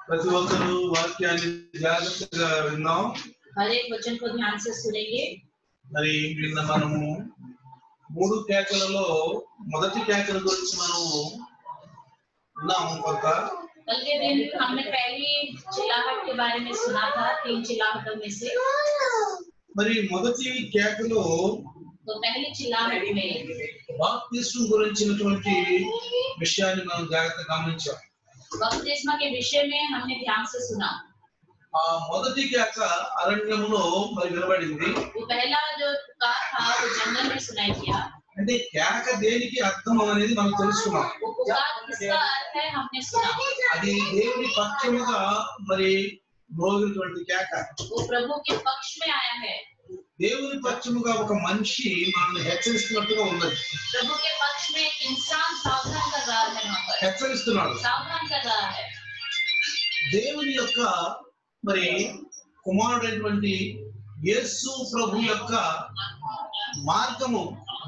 ప్రతి ఒక్కరూ వాక్యాన్ని జాగ్రత్తగా విన్నాం हर एक वचन को ध्यान से सुनेंगे మరి నిన్న మనము మూడు కేకలలో మొదటి కేకల గురించి మనము విన్నాము కొంత कल के दिन हमने पहली चिल्लाहट के बारे में सुना था तीन चिल्लाहटों में से మరి మొదటి కేకలో तो पहली चिल्लाहट में బాప్తిస్వం గురించినటువంటి విషయాన్ని మనం జాగ్రత్తగా గమనించాం बपतिस्मा के विषय में हमने ध्यान से सुना ఆ మొదటి కేక అరణ్యంలో మరి వినబడింది वो पहला जो पुकार था वो जंगल में सुनाई दिया అంటే కేక దేనికి అర్థం అనేది మనం తెలుసుకున్నాం वो पुकार किसका अर्थ है हमने सुना అది దేవుని పక్షముగా మరి మ్రోగినటువంటి కేక वो प्रभु के पक्ष में आया है దేవుని పక్షముగా ఒక మనిషి మనల్ని హెచ్చరిస్తున్నట్టుగా ఉన్నది प्रभु के पक्ष में एक इंसान सावधान कर रहा है वहाँ पर హెచ్చరిస్తున్నాడు सावधान कर रहा है దేవుని యొక్క మరి కుమారుడైనటువంటి యేసు ప్రభు యొక్క మార్గము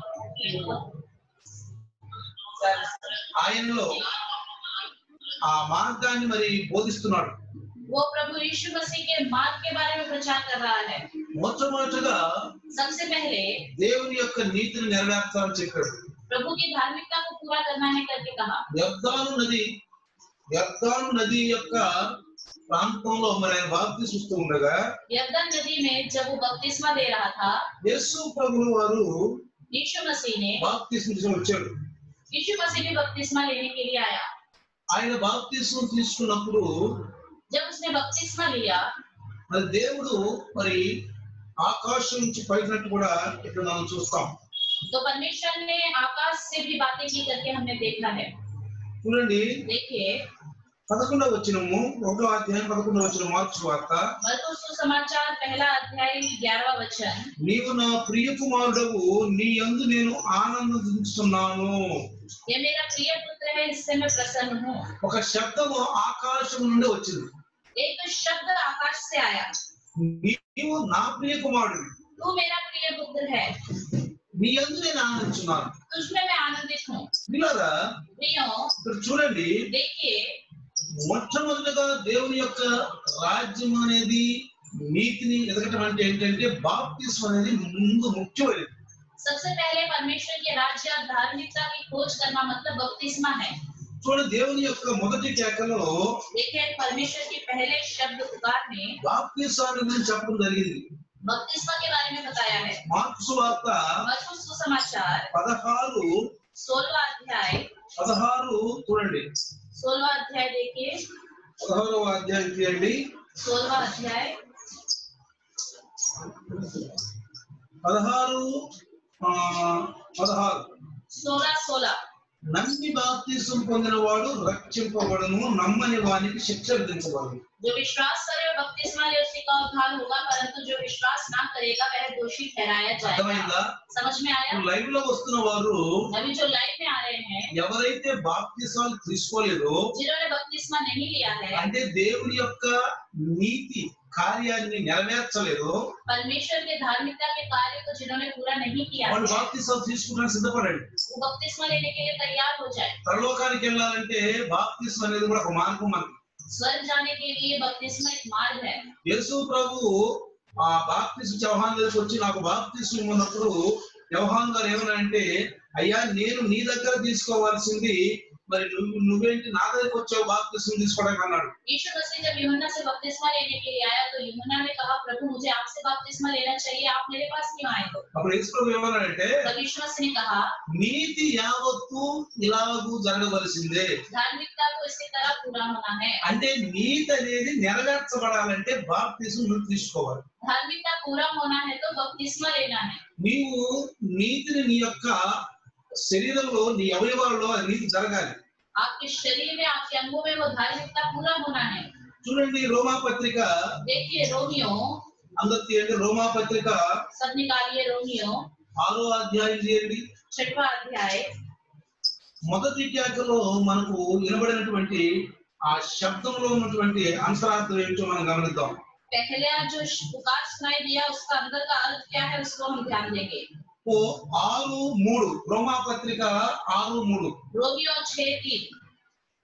ఆయనలో ఆ మార్గాన్ని మరి బోధిస్తున్నాడు वो प्रभु यीशु मसीह के मार्ग के बारे में प्रचार कर रहा है మొట్టమొదటిగా सबसे पहले దేవుని యొక్క నీతిని నెరవేర్చాలని చెప్పాడు प्रभु की धार्मिकता को पूरा करना है करके कहा యర్దాను నది యర్దాను నది యొక్క ప్రాంతంలో మరి ఆయన బాప్తి చూస్తూ ఉండగా यर्दन नदी में जब वो बपतिस्मा दे रहा था యేసు ప్రభులు వారు यीशु मसीह ने బాప్తిస్మ తీసుకొని వచ్చాడు यीशु मसीह भी बपतिस्मा लेने के लिए आया ఆయన బాప్తిస్మం తీసుకున్నప్పుడు जब उसने बपतिस्मा लिया మరి దేవుడు మరి ఆకాశం నుంచి పైనట్టు కూడా ఇక్కడ మనం చూస్తాం तो परमेश्वर ने आकाश से भी बातें की करके हमने देखा है చూడండి देखिए పదకొండవ వచ్చినము ఒకటో అధ్యాయం పదకొండవ వచ్చిన మార్క్స్ వార్త मरकुस सुसमाचार पहला अध्याय ग्यारहवा वचन నీవు నా ప్రియ కుమారుడవు నీ యందు నేను ఆనందిస్తున్నాను ये मेरा प्रिय पुत्र है इससे मैं प्रसन्न हूँ ఒక శబ్దము ఆకాశం నుండి వచ్చింది एक शब्द आकाश से आया నీవు నా ప్రియ కుమారుడు तू मेरा प्रिय पुत्र है నీ యందు నేను ఆనందిస్తున్నాను तुझमें मैं आनंदित हूँ పిల్లరా प्रियो ఇక్కడ చూడండి देखिए మొట్టమొదటిగా దేవుని యొక్క రాజ్యం అనేది నీతిని ఎదగటం అంటే ఏంటంటే బాప్తిస్మ అనేది ముందు ముఖ్యమైనది सबसे पहले परमेश्वर के राज्य और धार्मिकता की खोज करना मतलब बपतिस्मा है చూడండి దేవుని యొక్క మొదటి కేకలో देखिए परमेश्वर के पहले शब्द पुकार में బాప్తిస్వామి గురించి చెప్పడం జరిగింది बपतिस्मा के बारे में बताया है మార్క్సు వార్త मरकुस सुसमाचार పదహారు सोलवा अध्याय పదహారు చూడండి सोलवा अध्याय देखिए పదహారవ అధ్యాయం తీయండి सोलवा अध्याय పదహారు ఆ, పదహారు सोलह सोलह నమ్మి బాప్తిసం పొందిన వాడు రక్షింపబడును నమ్మని వానికి శిక్ష విధించబడును जो विश्वास करे और बपतिस्मा ले उसी का उद्धार होगा परंतु जो विश्वास ना करेगा वह दोषी ठहराया जाएगा అర్థమైందా समझ में आया లైవ్ లో వస్తున్న వారు अभी जो लाइव में आ रहे हैं ఎవరైతే బాప్తిసాలు తీసుకోలేదో जिन्होंने बपतिस्मा नहीं लिया है అంటే దేవుని యొక్క నీతి కార్యాన్ని నెరవేర్చలేదో परमेश्वर के धार्मिकता के कार्य को जिन्होंने पूरा नहीं किया వాళ్ళు है బాప్తిసాలు తీసుకుంటానికి సిద్ధపడండి वो बपतिस्मा लेने के लिए तैयार हो जाए పరలోకానికి వెళ్ళాలంటే బాప్తిసం అనేది కూడా ఒక మార్గం మనకి स्वर्ग जाने के लिए बपतिस्मा एक मार्ग है యేసు ప్రభు ఆ బాప్తిసం చౌహాన్ దగ్గరికి వచ్చి నాకు బాప్తిసం ఇవ్వనప్పుడు వ్యవహాన్ గారు ఏమనంటే అయ్యా నేను నీ దగ్గర తీసుకోవాల్సింది మరి నువ్వు నువ్వేంటి నా దగ్గరికి వచ్చావు బాప్తిసం తీసుకోవడానికి అన్నాడు यीशु मसीह जब यूहन्ना से बपतिस्मा लेने के लिए आया तो यूहन्ना ने कहा प्रभु मुझे आपसे बपतिस्मा लेना चाहिए आप मेरे पास क्यों आए हो అప్పుడు యేసు ప్రభు ఏమన్నాడంటే तब यीशु मसीह ने कहा నీతి యావత్తు ఇలాగూ జరగవలసిందే धार्मिकता को इसी तरह पूरा होना है అంటే నీతి అనేది నెరవేర్చబడాలంటే బాప్తిసం నువ్వు తీసుకోవాలి धार्मिकता पूरा होना है तो बपतिस्मा लेना है నీవు నీతిని నీ యొక్క శరీరంలో నీ అవయవాలలో ఆ నీతి జరగాలి आपके शरीर में आपके अंगों में वो धार्मिकता पूरा होना है చూడండి రోమా పత్రిక देखिए रोमियो అందరు తీయండి రోమా పత్రిక सब निकालिए रोमियो ఆరో అధ్యాయం తీయండి छठवा अध्याय మొదటి కేకలో మనకు వినబడినటువంటి ఆ శబ్దంలో ఉన్నటువంటి అంతరార్థం ఏమిటో మనం గమనిద్దాం पहला जो पुकार सुनाई दिया उसका अंदर का अर्थ क्या है उसको हम ध्यान देंगे ఓ ఆరు మూడు రోమా పత్రిక ఆరు మూడు रोमियो छह तीन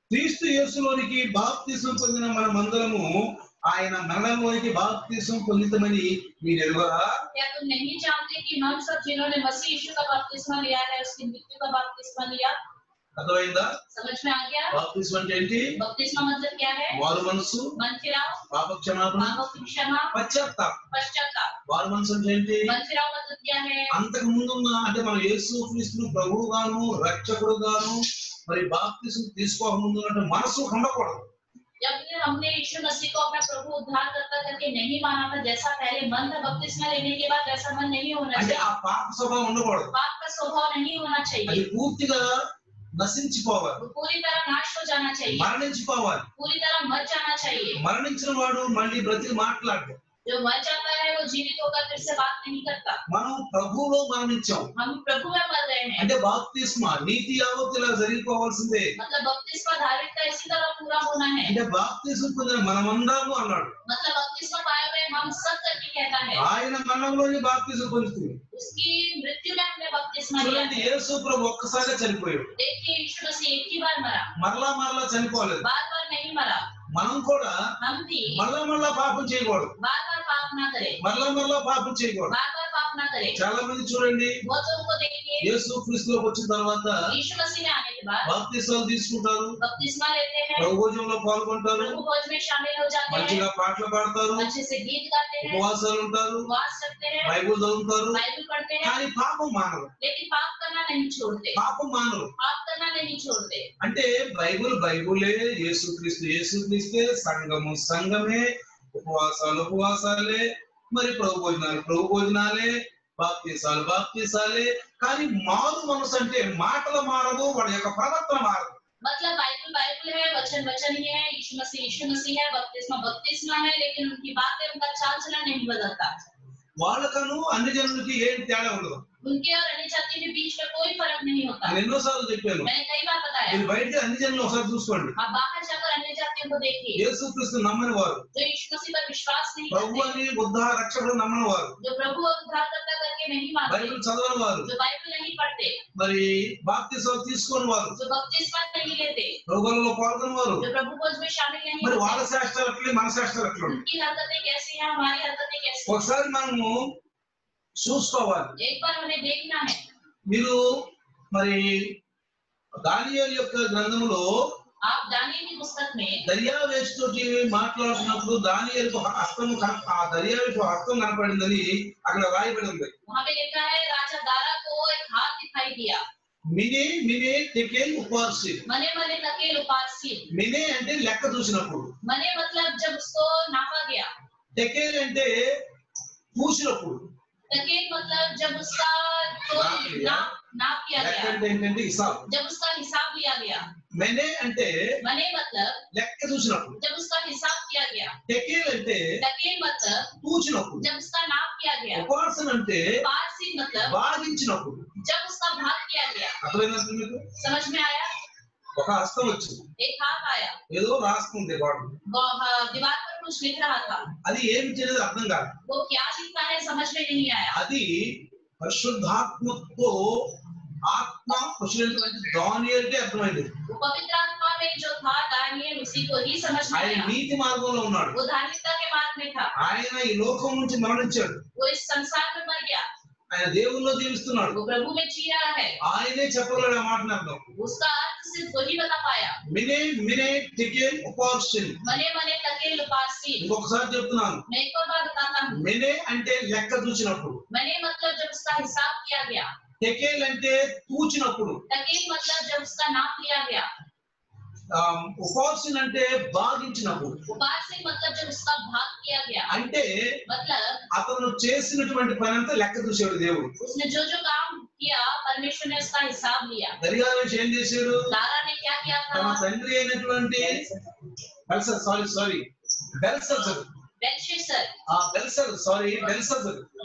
క్రీస్తు యేసులోనికి బాప్తిసం పొందిన మన మందరము ఆయన మరణంలోనికి బాప్తిసం పొందితమని మీరు ఎరుగరా क्या तुम नहीं जानते कि हम सब जिन्होंने मसीह यीशु का बपतिस्मा लिया है उसकी मृत्यु का बपतिस्मा लिया అర్థమైందా समझ में आ गया బాప్తిసం అంటే ఏంటి बपतिस्मा मतलब क्या है వారు మనసు मन फिराओ పాప క్షమాపణ पापों की क्षमा పశ్చాత్తాపం पश्चाताप వారు మనసు అంటే ఏంటి मन फिराओ मतलब क्या है అంతకు ముందున్న అంటే మన యేసు క్రీస్తును ప్రభువుగాను రక్షకుడుగాను మరి బాప్తిసం తీసుకోక ముందు ఉన్నటువంటి మనసు ఉండకూడదు जब हमने यीशु मसीह को अपना प्रभु उद्धार करता करके नहीं माना था जैसा पहले मन था बपतिस्मा लेने के बाद वैसा मन नहीं होना అంటే चाहिए ఆ పాప స్వభావం ఉండకూడదు पाप का स्वभाव नहीं होना అది चाहिए పూర్తిగా నశించిపోవాలి वो पूरी तरह नाश हो जाना चाहिए మరణించిపోవాలి पूरी तरह मर जाना चाहिए మరణించిన వాడు మళ్ళీ బ్రతికి మాట్లాడు जो मर जाता है वो जीवित होकर फिर से बात नहीं करता మనం ప్రభువులో మరణించాం हम प्रभु में मर रहे हैं అంటే బాప్తిస్మ నీతి యావత్తు ఇలా జరిగిపోవాల్సిందే मतलब बपतिस्मा धार्मिकता इसी तरह पूरा होना है అంటే బాప్తిసం పొందిన మనమందాము అన్నాడు मतलब बपतिस्मा पाए हुए हम सब करके कहता है ఆయన మరణంలోని బాప్తిసం పొందుతుంది उसकी मृत्यु में हमने बपतिस्मा लिया చూడండి है యేసు ప్రభు ఒక్కసారి చనిపోయాడు देखिए यीशु मसीह एक ही बार मरा మరలా మరలా చనిపోలేదు बार बार नहीं मरा మనం కూడా हम भी మరలా మరలా పాపం చేయకూడదు बार बार पाप ना करें మరలా మరలా పాపం చేయకూడదు बार बार पाप ना करें చాలా మంది చూడండి बहुत लोगों को देखिए యేసు క్రీస్తులోకి వచ్చిన తర్వాత यीशु मसीह में आने के बाद బాప్తిసాలు తీసుకుంటారు बपतिस्मा लेते हैं ప్రభుభోజనంలో పాల్గొంటారు प्रभु भोज में शामिल हो जाते हैं మంచిగా పాటలు పాడతారు अच्छे से गीत गाते हैं ఉపవాసాలు ఉంటారు उपवास करते हैं బైబుల్ చదువుతారు बाइबल पढ़ते हैं కానీ పాపం మానరు लेकिन पाप करना नहीं छोड़ते పాపం మానరు पाप करना नहीं छोड़ते అంటే బైబుల్ బైబులే యేసుక్రీస్తు యేసుక్రీస్తే సంఘము సంఘమే ఉపవాసాలు ఉపవాసాలే మరి ప్రభు భోజనాలు ప్రభు భోజనాలే బాప్తీసాలు బాప్తీసాలే కానీ మారు మనసు అంటే మాటలు మారవు వాడి యొక్క ప్రవర్తన మారదు मतलब बाइबल बाइबल है वचन वचन ही है यीशु मसीह यीशु मसीह है बपतिस्मा बपतिस्मा है लेकिन उनकी बातें उनका चाल चलन नहीं बदलता వాళ్ళకను అన్ని జనులకి ఏం తేడా ఉండదు उनके और अन्य जाति के बीच में कोई फर्क नहीं होता నేను ఎన్నోసార్లు చెప్పాను मैंने कई बार बताया మీరు బయట అన్ని జనులు ఒకసారి చూసుకోండి आप बाहर जाकर अन्य जातियों को देखिए యేసుక్రీస్తు నమ్మని వారు जो यीशु मसीह पर विश्वास नहीं ప్రభు करते అని ఉద్ధార రక్షకుడు నమ్మని వారు जो प्रभु और उद्धारकर्ता करके नहीं मानते బైబిల్ చదవని వారు जो बाइबल नहीं पढ़ते మరి బాప్తిసాలు తీసుకొని వారు जो बपतिस्मा नहीं लेते ప్రభువులలో పాల్గొని వారు जो प्रभु भोज में शामिल नहीं మరి వాళ్ళ होते శాస్త్రాలు అట్లే మన శాస్త్రాలు అట్లా ఉంటాయి. उनकी हरकतें कैसी हैं हमारी हरकतें कैसी हैं ఒకసారి మనము చూసుకోవాలి एक बार हमें देखना है మీరు మరి దానియేలు యొక్క గ్రంథంలో आप दानियल की पुस्तक में దర్యావేష్ తోటి మాట్లాడుతున్నప్పుడు దానియేలుకు హస్తం కన- ఆ దర్యావేషు హస్తం కనపడిందని అక్కడ రాయబడి ఉంది वहां पे लिखा है राजा दारा को एक हाथ दिखाई दिया మినే మినే టెకెల్ ఉపార్సి मने मने तकेल उपासी మినే అంటే లెక్క చూసినప్పుడు मने मतलब जब उसको नापा गया టెకేల్ అంటే పూసినప్పుడు तकेल मतलब जब उसका तो नाप लिया। नाप नाप किया లెక్క गया అంటే ఏంటంటే హిసాబ్ जब उसका हिसाब लिया गया మెనే అంటే मने मतलब లెక్క చూసినప్పుడు जब उसका हिसाब किया गया టెకేల్ అంటే तकेल मतलब పూచినప్పుడు जब उसका नाप किया गया ఉపాసన అంటే पारसी मतलब భాగించినప్పుడు जब उसका भाग किया गया అర్థమైనట్టు మీకు समझ में आया ఒక హస్తం వచ్చింది एक हाथ आया ఏదో రాస్తుంది వాడు वो, हाँ, दीवार पर कुछ लिख रहा था అది ఏమి చేయలేదు అర్థం కాదు वो क्या लिखा है समझ में नहीं आया అది పరిశుద్ధాత్మతో ఆత్మ వచ్చినటువంటి దానియల్కే అర్థమైంది वो पवित्र आत्मा में जो था दानियल उसी को ही समझ में ఆయన आया నీతి మార్గంలో ఉన్నాడు वो धार्मिकता के मार्ग में था ఆయన ఈ లోకం నుంచి మరణించాడు वो इस संसार में मर गया ఆయన దేవుల్లో జీవిస్తున్నాడు वो प्रभु में जी रहा है ఆయనే చెప్పగలడు ఆ మాటని అర్థం उसका अर्थ सिर्फ वही बता पाया మినే మినే టికెల్ ఉపార్షన్ मने मने तकेल उपासी ఇంకొకసారి చెప్తున్నాను मैं एक और बात बताता हूँ మినే అంటే లెక్క చూసినప్పుడు मने मतलब जब उसका हिसाब किया गया టెకేల్ అంటే తూచినప్పుడు तकेल मतलब जब उसका नाप लिया गया ఉపాసన అంటే భాగించినప్పుడు उपासी मतलब जब उसका भाग किया गया అంటే मतलब అతను చేసినటువంటి పని అంతా లెక్క చూసాడు దేవుడు उसने जो जो काम किया परमेश्वर ने उसका हिसाब लिया దర్యావేష్ ఏం చేశాడు दारा ने क्या किया తన था తండ్రి అయినటువంటి బెల్సర్ సారీ సారీ బెల్సర్ बेलशेसर ఆ బెల్సర్ సారీ బెల్సర్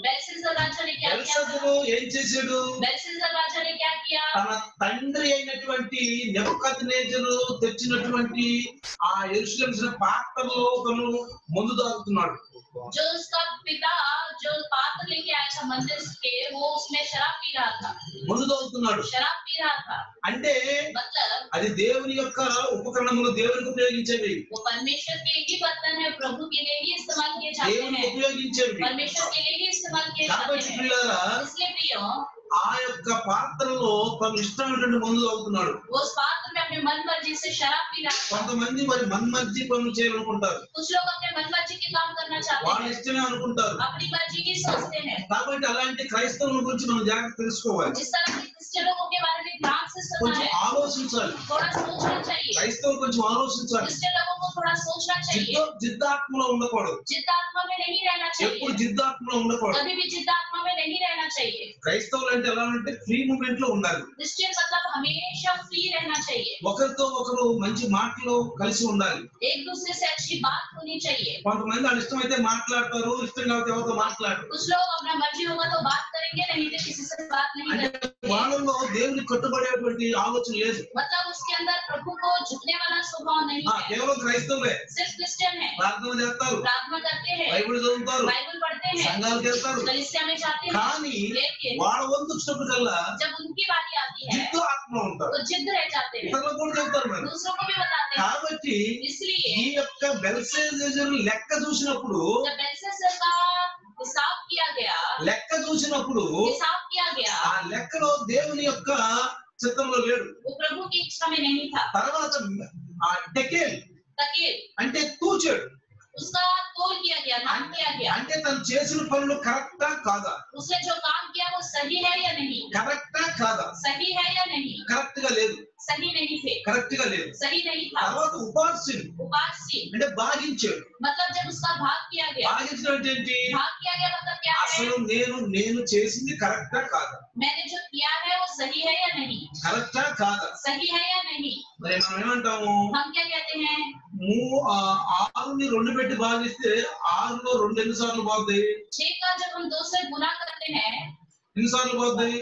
बेलशस्सर राजा ने क्या किया था బెల్సదురు ఏం చేశాడు बेलशस्सर राजा ने क्या किया తన తండ్రి అయినటువంటి నెబుకద్నేజరు తెచ్చినటువంటి ఆ ఎరుసలేం పాత్రలో తను ముందు తాగుతున్నాడు जो उसका पिता जो पात्र लेके आया था मंदिर के वो उसमें शराब पी रहा था ముందు తాగుతున్నాడు शराब पी रहा था అంటే मतलब అది దేవుని యొక్క ఉపకరణములు దేవునికి ఉపయోగించేవి वो परमेश्वर के ही बर्तन है प्रभु के लिए ही इस्तेमाल किए जाते దేవునికి हैं ఉపయోగించేవి परमेश्वर के लिए ही इस्तेमाल किए जाते కాబట్టి हैं పిల్లరా इसलिए प्रियो ఆ యొక్క పాత్రలో తను ఇష్టమైనటువంటి మందు తాగుతున్నాడు वो उस पात्र में अपने मन मर्जी से शराब पी रहा था కొంతమంది మరి మన్మర్జీ పనులు చేయాలనుకుంటారు कुछ लोग अपने मन मर्जी के काम करना चाहते వాళ్ళ हैं ఇష్టమే అనుకుంటారు अपनी मर्जी की सोचते हैं కాబట్టి అలాంటి క్రైస్తవుల గురించి మనం జాగ్రత్త తెలుసుకోవాలి जिस तरह के क्रिश्चियनों के बारे में ध्यान से सुनना కొంచెం है ఆలోచించాలి थोड़ा सोचना चाहिए క్రైస్తవులు కొంచెం ఆలోచించాలి क्रिश्चियन लोगों को थोड़ा सोचना चाहिए జిద్ద జిద్దాత్మలో ఉండకూడదు जिद्दात्मा में नहीं रहना ఎప్పుడు चाहिए జిద్దాత్మలో ఉండకూడదు कभी भी जिद्दात्मा में नहीं रहना चाहिए క్రైస్తవులు అంటే ఎలా అంటే ఫ్రీ మూమెంట్ లో ఉండాలి क्रिश्चियन मतलब हमेशा फ्री रहना चाहिए ఒకరితో ఒకరు మంచి మాటలు కలిసి ఉండాలి एक दूसरे से अच्छी बात होनी चाहिए కొంతమంది వాళ్ళు ఇష్టమైతే మాట్లాడతారు ఇష్టం కాకపోతే ఎవరితో మాట్లాడరు कुछ लोग अपना मर्जी होगा तो बात करेंगे नहीं तो किसी से बात नहीं అంటే करेंगे వాళ్ళలో దేవుని కట్టుబడేటువంటి ఆలోచన లేదు मतलब उसके अंदर प्रभु को झुकने वाला स्वभाव नहीं ఆ, है కేవలం క్రైస్తవులే सिर्फ क्रिश्चियन है ప్రార్థన చేస్తారు प्रार्थना करते हैं బైబిల్ చదువుతారు बाइबल पढ़ते हैं సంఘాలకు వెళ్తారు कलिसिया में जाते हैं కానీ लेकिन వాళ్ళ వంతు వచ్చినప్పటికల్లా जब उनकी बारी आती है జిద్దు ఆత్మ ఉంటారు तो जिद रह जाते हैं ఇతరులకు కూడా చెప్తారు మరి दूसरों को भी बताते हैं కాబట్టి इसलिए ఈ యొక్క బెల్సేజర్ లెక్క చూసినప్పుడు जब बेलशस्सर का हिसाब किया गया లెక్క చూసినప్పుడు हिसाब किया गया ఆ లెక్కలో దేవుని యొక్క చిత్రంలో లేడు वो प्रभु की इच्छा में नहीं था తర్వాత ఆ డెకేల్ तकीर అంటే తూచాడు उसका तोल किया गया नाम किया गया అంటే తను చేసిన పనులు కరెక్టా కాదా उसने जो काम किया वो सही है या नहीं కరెక్టా కాదా सही है या नहीं కరెక్ట్ గా లేదు सही नहीं थे కరెక్ట్ గా లేదు सही नहीं था తర్వాత ఉపాసుడు उपासी అంటే భాగించాడు मतलब जब उसका भाग किया गया భాగించడం అంటే ఏంటి भाग किया गया मतलब क्या है అసలు నేను నేను చేసింది కరెక్టా కాదా मैंने जो किया है वो सही है या नहीं కరెక్టా కాదా सही है या नहीं మరి మనం ఏమంటాము हम क्या कहते हैं మూ ఆ ఆరుని రెండు పెట్టి భాగిస్తే ఆరులో రెండు ఎన్నిసార్లు పోతాయి छह का जब हम दो से गुना करते हैं ఎన్నిసార్లు పోతాయి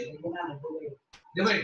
డివైడ్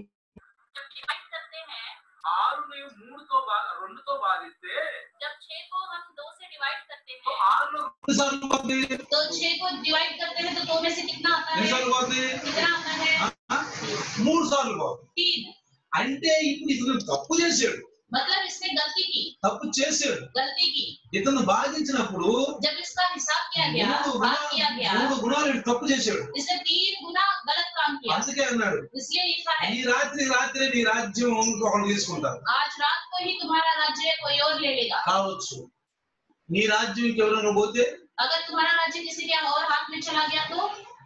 जब डिवाइड करते हैं ఆరుని మూడుతో భా- రెండుతో భాగిస్తే जब छह को हम दो से डिवाइड करते तो हैं ఆరులో ఎన్నిసార్లు పోతాయి तो छह को डिवाइड करते हैं तो दो में से कितना आता है ఎన్నిసార్లు పోతాయి कितना आता है ఆ? మూడు సార్లు పోతాయి तीन అంటే ఇప్పుడు ఇతను తప్పు చేశాడు मतलब इसने गलती की తప్పు చేశాడు गलती की ఇతను బాధించినప్పుడు जब इसका हिसाब किया गया మూడు भाग किया గుణాలు गया మూడు గుణాలు వీడు తప్పు చేశాడు इसने तीन गुना गलत काम किया అందుకే అన్నాడు इसलिए लिखा है ఈ రాత్రి రాత్రి నీ రాజ్యం ఒకరు తీసుకుంటారు आज रात को ही तुम्हारा राज्य कोई और ले लेगा కావచ్చు నీ రాజ్యం ఇంకెవరైనా పోతే अगर तुम्हारा राज्य किसी के और हाथ में चला गया तो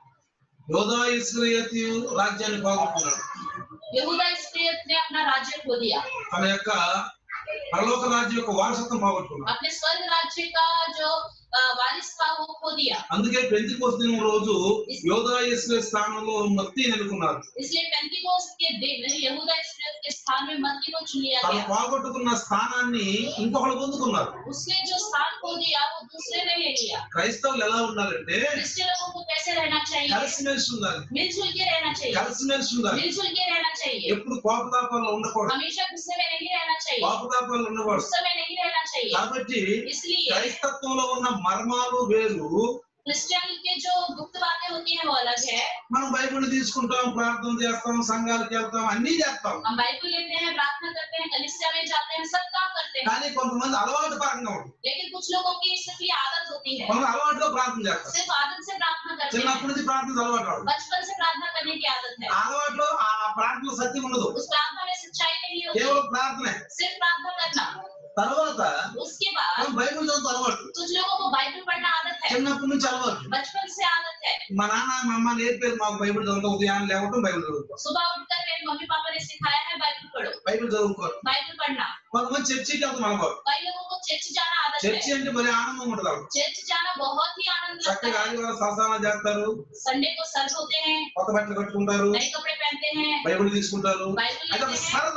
యోధా ఇస్రాయేతీ రాజ్యాన్ని పోగొట్టుకున్నాడు यहूदा इस्राएल ने अपना राज्य खो दिया తన యొక్క పరలోక రాజ్యం యొక్క వారసత్వం పోగొట్టుకున్నాడు अपने स्वर्ग राज्य का जो अ, वारिस था वो खो दिया అందుకే పెంతికోస్ దినం రోజు యోధా ఇస్రాయేల్ స్థానంలో మత్తి నెలకొన్నారు इसलिए पेंतिकोस्त के दिन यहूदा इस्राएल के स्थान में मत्ती को चुन लिया తను गया పోగొట్టుకున్న స్థానాన్ని ఇంకొకరు పొందుకున్నారు उसने जो स्थान खो दिया वो दूसरे ने ले लिया క్రైస్తవులు ఎలా ఉండాలంటే क्रिश्चियन लोगों को कैसे रहना चाहिए కలిసిమెలిసి ఉండాలి मिलजुल के रहना चाहिए కలిసిమెలిసి ఉండాలి मिलजुल के रहना चाहिए ఎప్పుడు కోపతాపాల్లో ఉండకూడదు हमेशा गुस्से में नहीं रहना चाहिए కోపతాపాలు ఉండకూడదు गुस्से में नहीं रहना चाहिए కాబట్టి इसलिए క్రైస్తత్వంలో ఉన్న మర్మాలు వేరు क्रिश्चियन के जो गुप्त बातें होती हैं वो अलग है మనం బైబిల్ తీసుకుంటాం ప్రార్థన చేస్తాం సంఘాలకు వెళ్తాం అన్ని చేస్తాం हम बाइबल लेते हैं प्रार्थना करते हैं कलिसिया में जाते हैं सब काम करते हैं కానీ కొంతమంది అలవాటు పరంగా ఉంటుంది लेकिन कुछ लोगों की सिर्फ ये आदत होती है కొంత అలవాటులో ప్రార్థన చేస్తారు सिर्फ आदत से प्रार्थना करते हैं చిన్నప్పటి నుంచి ప్రార్థన అలవాటు రావడం. बचपन से प्रार्थना करने की आदत है ఆ అలవాట్లో ఆ ప్రార్థనలో సత్యం ఉండదు उस प्रार्थना में सच्चाई नहीं होती కేవలం ప్రార్థనే सिर्फ प्रार्थना करना తర్వాత उसके बाद మనం బైబిల్ చదువుతూ అలవాటు कुछ लोगों को बाइबल पढ़ना आदत है చిన్నప్పటి నుంచి అలవాటు बचपन से आदत है మా నాన్న మా అమ్మ నేర్పారు మాకు బైబిల్ చదువుతాం ఉదయాన్నే లేవటం బైబిల్ చదువుతాం सुबह उठकर मेरे मम्मी पापा ने सिखाया है बाइबल पढ़ो బైబిల్ చదువుకోరు बाइबल पढ़ना కొంతమంది చర్చికి వెళ్తాం అలవాటు कई लोगों को चर्च जाना आदत చర్చి है అంటే మరి ఆనందం ఉంటుంది వాళ్ళకి. चर्च जाना बहुत ही आनंद लगता చక్కగా है ఆదివారం సహసానం చేస్తారు संडे को सर्व होते हैं కొత్త బట్టలు కట్టుకుంటారు नए कपड़े पहनते हैं బైబిల్ తీసుకుంటారు बाइबल అది ఒక लेते हैं సరదా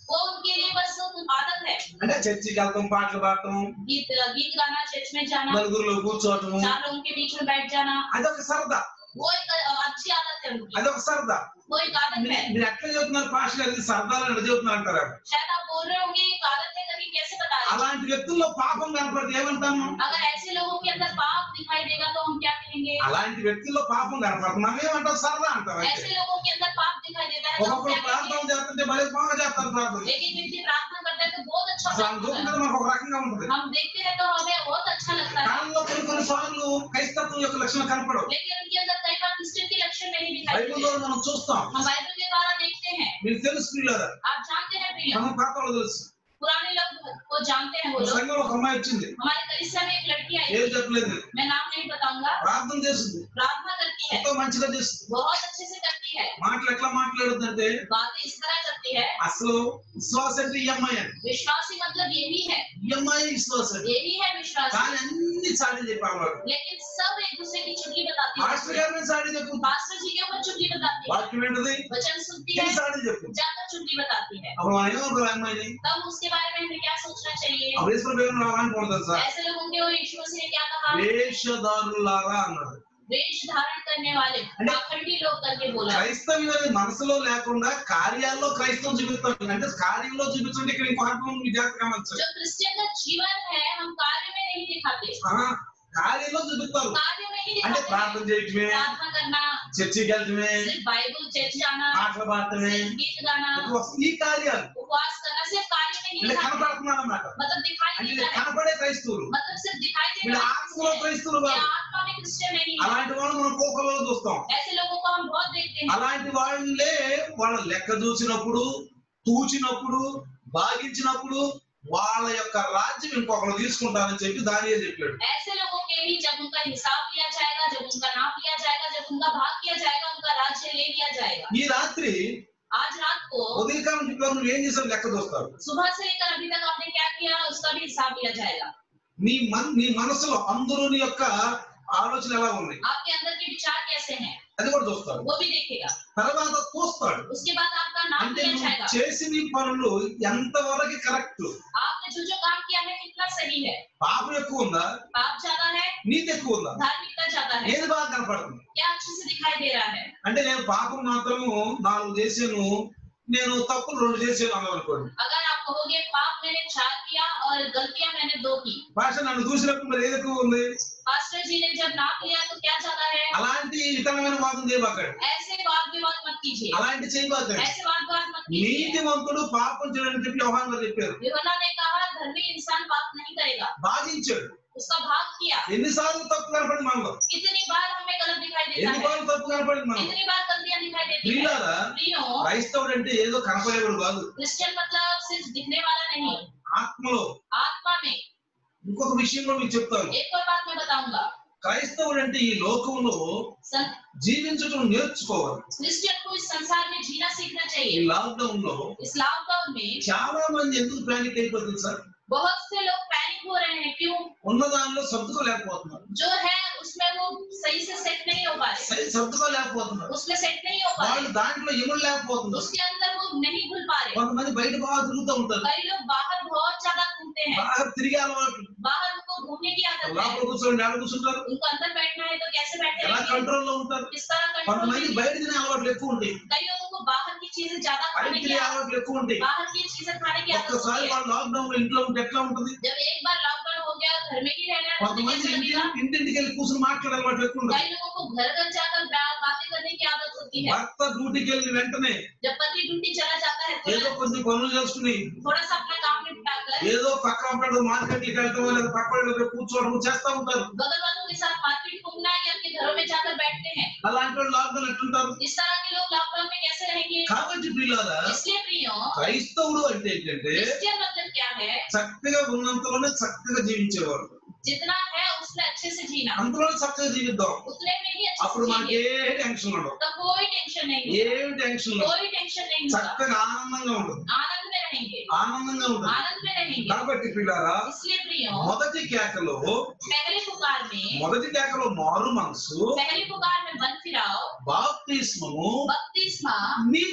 वो उनके लिए बस आदत है అంటే చర్చికి వెళ్తాం పాటలు పాడటం गीत गीत गाना चर्च में जाना నలుగురిలో కూర్చోవటం चार लोगों के बीच में बैठ जाना అదొక సరదా वो एक अ, अच्छी आदत है उनकी అదొక సరదా वो एक आदत మీరు है మీరు ఎట్లా చెబుతున్నారు పాష గారు ఇది సరదాలు ఎట్లా చెబుతున్నారు అంటారా शायद आप बोल रहे होंगे एक आदत है करके कैसे बता रहे हैं? అలాంటి వ్యక్తుల్లో పాపం కనపడితే ఏమంటాము अगर ऐसे लोगों के अंदर पाप दिखाई देगा तो हम क्या कहेंगे అలాంటి వ్యక్తుల్లో పాపం కనపడుతుంది మనం ఏమంటాం సరదా అంటాం అయితే ऐसे लोगों के अंदर पाप दिखाई देता है तो हम ఒకప్పుడు क्या ప్రార్థన कहेंगे చేస్తుంటే భలే బాగా చేస్తారు ప్రార్థన लेकिन व्यक्ति प्रार्थना करता है तो बहुत अच्छा అసలు लगता చూస్తుంటే है మనకు ఒక రకంగా ఉంటుంది हम देखते हैं तो हमें बहुत अच्छा लगता है కాలంలో కొన్ని కొన్ని సార్లు క్రైస్తత్వం యొక్క లక్షణం కనపడవు लेकिन उनके अंदर कई बार क्रिश्चियन के लक्षण नहीं दिखाई బైబిల్లో देते మనం చూస్తాం हम बाइबल के द्वारा देखते हैं మీకు తెలుసు పిల్లలు आप जानते हैं प्रिय మనం పాత వాళ్ళు తెలుసు पुराने लोग को जानते हैं वो ఒక लोग సంఘంలో ఒక అమ్మాయి వచ్చింది हमारे कलिसिया में एक लड़की आई ఏం చెప్పలేదు मैं नाम नहीं बताऊंगा ప్రార్థన చేస్తుంది प्रार्थना करती है ఎంతో మంచిగా చేస్తుంది बहुत अच्छे से करती है మాటలు ఎట్లా మాట్లాడుతుందంటే बातें इस तरह करती है అసలు విశ్వాసం అంటే ఈ అమ్మాయి అని विश्वासी मतलब यही है ఈ అమ్మాయి విశ్వాసం यही है विश्वास కానీ అన్ని చాటి చెప్పారు వాడు लेकिन सब एक दूसरे की चुगली बताती మాస్టర్ है గారి మీద చాటి చెప్పు पास्टर जी के ऊपर चुगली बताती है వాక్యం ఏంటది वचन सुनती ఇది है చాటి చెప్పు जाकर चुगली बताती है అప్పుడు మనం ఏమనుకో అమ్మాయిని तब उसके बारे में हमें क्या सोचना चाहिए అప్పుడు ఈశ్వర పేరు రావాలనుకుంటుంది సార్ ऐसे लोगों के वो यीशु मसीह ने क्या कहा వేషధారులారా అన్నాడు वेश धारण करने वाले पाखंडी लोग करके बोला క్రైస్తవ్యం అనేది మనసులో లేకుండా కార్యాల్లో క్రైస్తవం చూపిస్తాం అంటే కార్యంలో చూపించండి ఇక్కడ ఇంకో అర్థం మీ జాగ్రత్త గమనించండి जो क्रिश्चियन का जीवन है हम कार्य में नहीं दिखाते ఆ, కార్యంలో చూపిస్తారు कार्य में ही అంటే दिखाते ప్రార్థన हैं। చేయటమే प्रार्थना करना చర్చికి వెళ్ళటమే सिर्फ बाइबल चर्च जाना పాటలు పాడటమే सिर्फ गीत गाना ఈ కార్యాలు उपवास करना सिर्फ कार्य में ही అంటే दिखाते हैं। కనపడుతున్నాడు అన్నమాట मतलब दिखाई అంటే देता है కనపడే క్రైస్తవులు मतलब सिर्फ दिखाई देता వీళ్ళ है ఆత్మలో క్రైస్తవులు ये కాదు आत्मा में क्रिश्चियन नहीं है అలాంటి వాళ్ళు మనం కోకలో చూస్తాం ऐसे लोगों को हम बहुत देखते हैं అలాంటి వాళ్ళే వాళ్ళ లెక్క చూసినప్పుడు తూచినప్పుడు భాగించినప్పుడు వాళ్ళ యొక్క రాజ్యం ఇంకొకరు తీసుకుంటారని చెప్పి దానియే చెప్పాడు ऐसे लोगों के भी जब उनका हिसाब लिया जाएगा जब उनका नाप लिया जाएगा जब उनका भाग किया जाएगा उनका राज्य ले लिया जाएगा ఈ రాత్రి आज रात को ఉదయకాలం చెప్పారు నువ్వు ఏం చేసావు లెక్క చూస్తావు सुबह से लेकर अभी तक आपने क्या किया उसका भी हिसाब लिया जाएगा నీ మన నీ మనసులో అందరూని యొక్క ఆలోచన ఎలా ఉంది आपके अंदर के विचार कैसे हैं అది కూడా చూస్తాడు वो भी देखेगा తర్వాత చూస్తాడు उसके बाद आपका नाम అంటే लिया నువ్వు जाएगा చేసిన ఈ పనులు ఎంతవరకు కరెక్ట్ आपने जो जो काम किया है कितना सही है పాపం ఎక్కువ ఉందా पाप ज्यादा है నీతి ఎక్కువ ఉందా धार्मिकता ज्यादा है ఏది బాగా కనపడుతుంది क्या अच्छे से दिखाई दे रहा है అంటే నేను పాపం మాత్రము నాలుగు చేసాను నేను తప్పులు రెండు చేసాను అన్నాను అనుకోండి अगर आप कहोगे पाप मैंने चार किया और गलतियां मैंने दो की భాష నన్ను చూసినప్పుడు మరి ఏది ఎక్కువ ఉంది पास्टर जी ने जब नाप लिया तो क्या ज्यादा है అలాంటి ఇతరమైన వాదం చేయబాకండి ऐसे वाद विवाद मत कीजिए అలాంటి చేయబాకండి ऐसे वाद विवाद मत कीजिए నీతివంతుడు పాపం చేయడని చెప్పి వ్యవహారం గారు చెప్పారు यूहन्ना ने कहा धर्मी इंसान पाप नहीं करेगा బాధించాడు उसका भाग किया ఎన్నిసార్లు తప్పు కనపడింది మనలో कितनी बार हमें गलत दिखाई देता है ఎన్నిసార్లు తప్పు కనపడింది మనం कितनी बार गलतियां दिखाई देती है ప్రియులారా प्रियो క్రైస్తవుడు అంటే ఏదో కనపడేవాడు కాదు क्रिश्चियन मतलब सिर्फ दिखने वाला नहीं ఆత్మలో आत्मा में ఇంకొక విషయం కూడా మీకు చెప్తాను एक और बात मैं बताऊंगा క్రైస్తవుడు అంటే ఈ లోకంలో सं- జీవించడం నేర్చుకోవాలి क्रिश्चियन को इस संसार में जीना सीखना ఈ चाहिए లాక్డౌన్ లో इस लॉकडाउन में చాలా మంది ఎందుకు ప్యానిక్ అయిపోతుంది సార్ बहुत से लोग पैनिक हो रहे हैं क्यों ఉన్న దానిలో సర్దుకోలేకపోతున్నారు जो है उसमें वो सही से सेट नहीं हो पा रहे సరి- సర్దుకోలేకపోతున్నారు उसमें सेट नहीं हो पा వాళ్ళు रहे దాంట్లో ఎముడు లేకపోతున్నారు उसके अंदर वो नहीं घुल पा रहे కొంతమంది బయట బాగా తిరుగుతూ ఉంటారు कई लोग बाहर बहुत ज्यादा घूमते हैं బాగా తిరిగే అలవాట్లు बाहर उनको घूमने की आदत है లోపల కూర్చొని నేల కూర్చుంటారు उनको अंदर बैठना है तो कैसे बैठे ఎలా रहेंगे కంట్రోల్ లో ఉంటారు किस तरह कंट्रोल కొంతమంది में బయట తినే అలవాట్లు ఎక్కువ ఉంటాయి कई लोगों को बाहर की चीजें ज्यादा బయట खाने की తినే आदत అలవాట్లు ఎక్కువ ఉంటాయి बाहर की चीजें खाने की आदत ఒక్కసారి होती है వాళ్ళు లాక్డౌన్ లో ఇంట్లో ఉంటే ఎట్లా ఉంటుంది जब एक बार लॉकडाउन हो गया घर में ही रहना है तो కొంతమంది कैसे ఇంటి लगेगा ఇంటింటికి వెళ్ళి కూర్చుని మాట్లాడే అలవాట్లు ఎక్కువ ఉంటాయి कई लोगों को घर घर जाकर बा- बातें करने की आदत होती है భర్త డ్యూటీకి వెళ్ళిన వెంటనే जब पति ड्यूटी चला जाता है ఏదో तो కొంచెం పనులు చేసుకుని थोड़ा सा अपना काम निपटा कर ఏదో పక్కన ఉంటాడు మార్కెట్ కి వెళ్ళటం లేదా పక్క వాళ్ళ దగ్గర కూర్చోవడం చేస్తా ఉంటారు बगल वालों के साथ मार्केट घूमना है या अपने घरों में जाकर बैठते हैं అలాంటి వాళ్ళు లాక్డౌన్ ఎట్లుంటారు इस तरह के लोग लॉकडाउन में कैसे रहेंगे కాబట్టి పిల్లల इसलिए प्रियो క్రైస్తవుడు అంటే ఏంటంటే क्रिश्चियन मतलब क्या है చక్కగా ఉన్నంతలోనే చక్కగా జీవించేవాడు जितना है उसमें अच्छे से जीना అంతలోనే చక్కగా జీవిద్దాం उतने में ही अच्छे అప్పుడు से మనకి जिएंगे ఏ టెన్షన్ ఉండవు तो कोई टेंशन नहीं होगा ఏమి టెన్షన్ ఉండవు कोई टेंशन नहीं होगा చక్కగా ఆనందంగా ఉంటుంది आनंद में रहेंगे ఆనందంగా ఉంటుంది आनंद में रहेंगे కాబట్టి పిల్లారా इसलिए प्रियो మొదటి కేకలో पहले पुकार में మొదటి కేకలో మారు మనసు पहली पुकार में बन फिराओ బాప్తిస్మము बपतिस्मा నీతి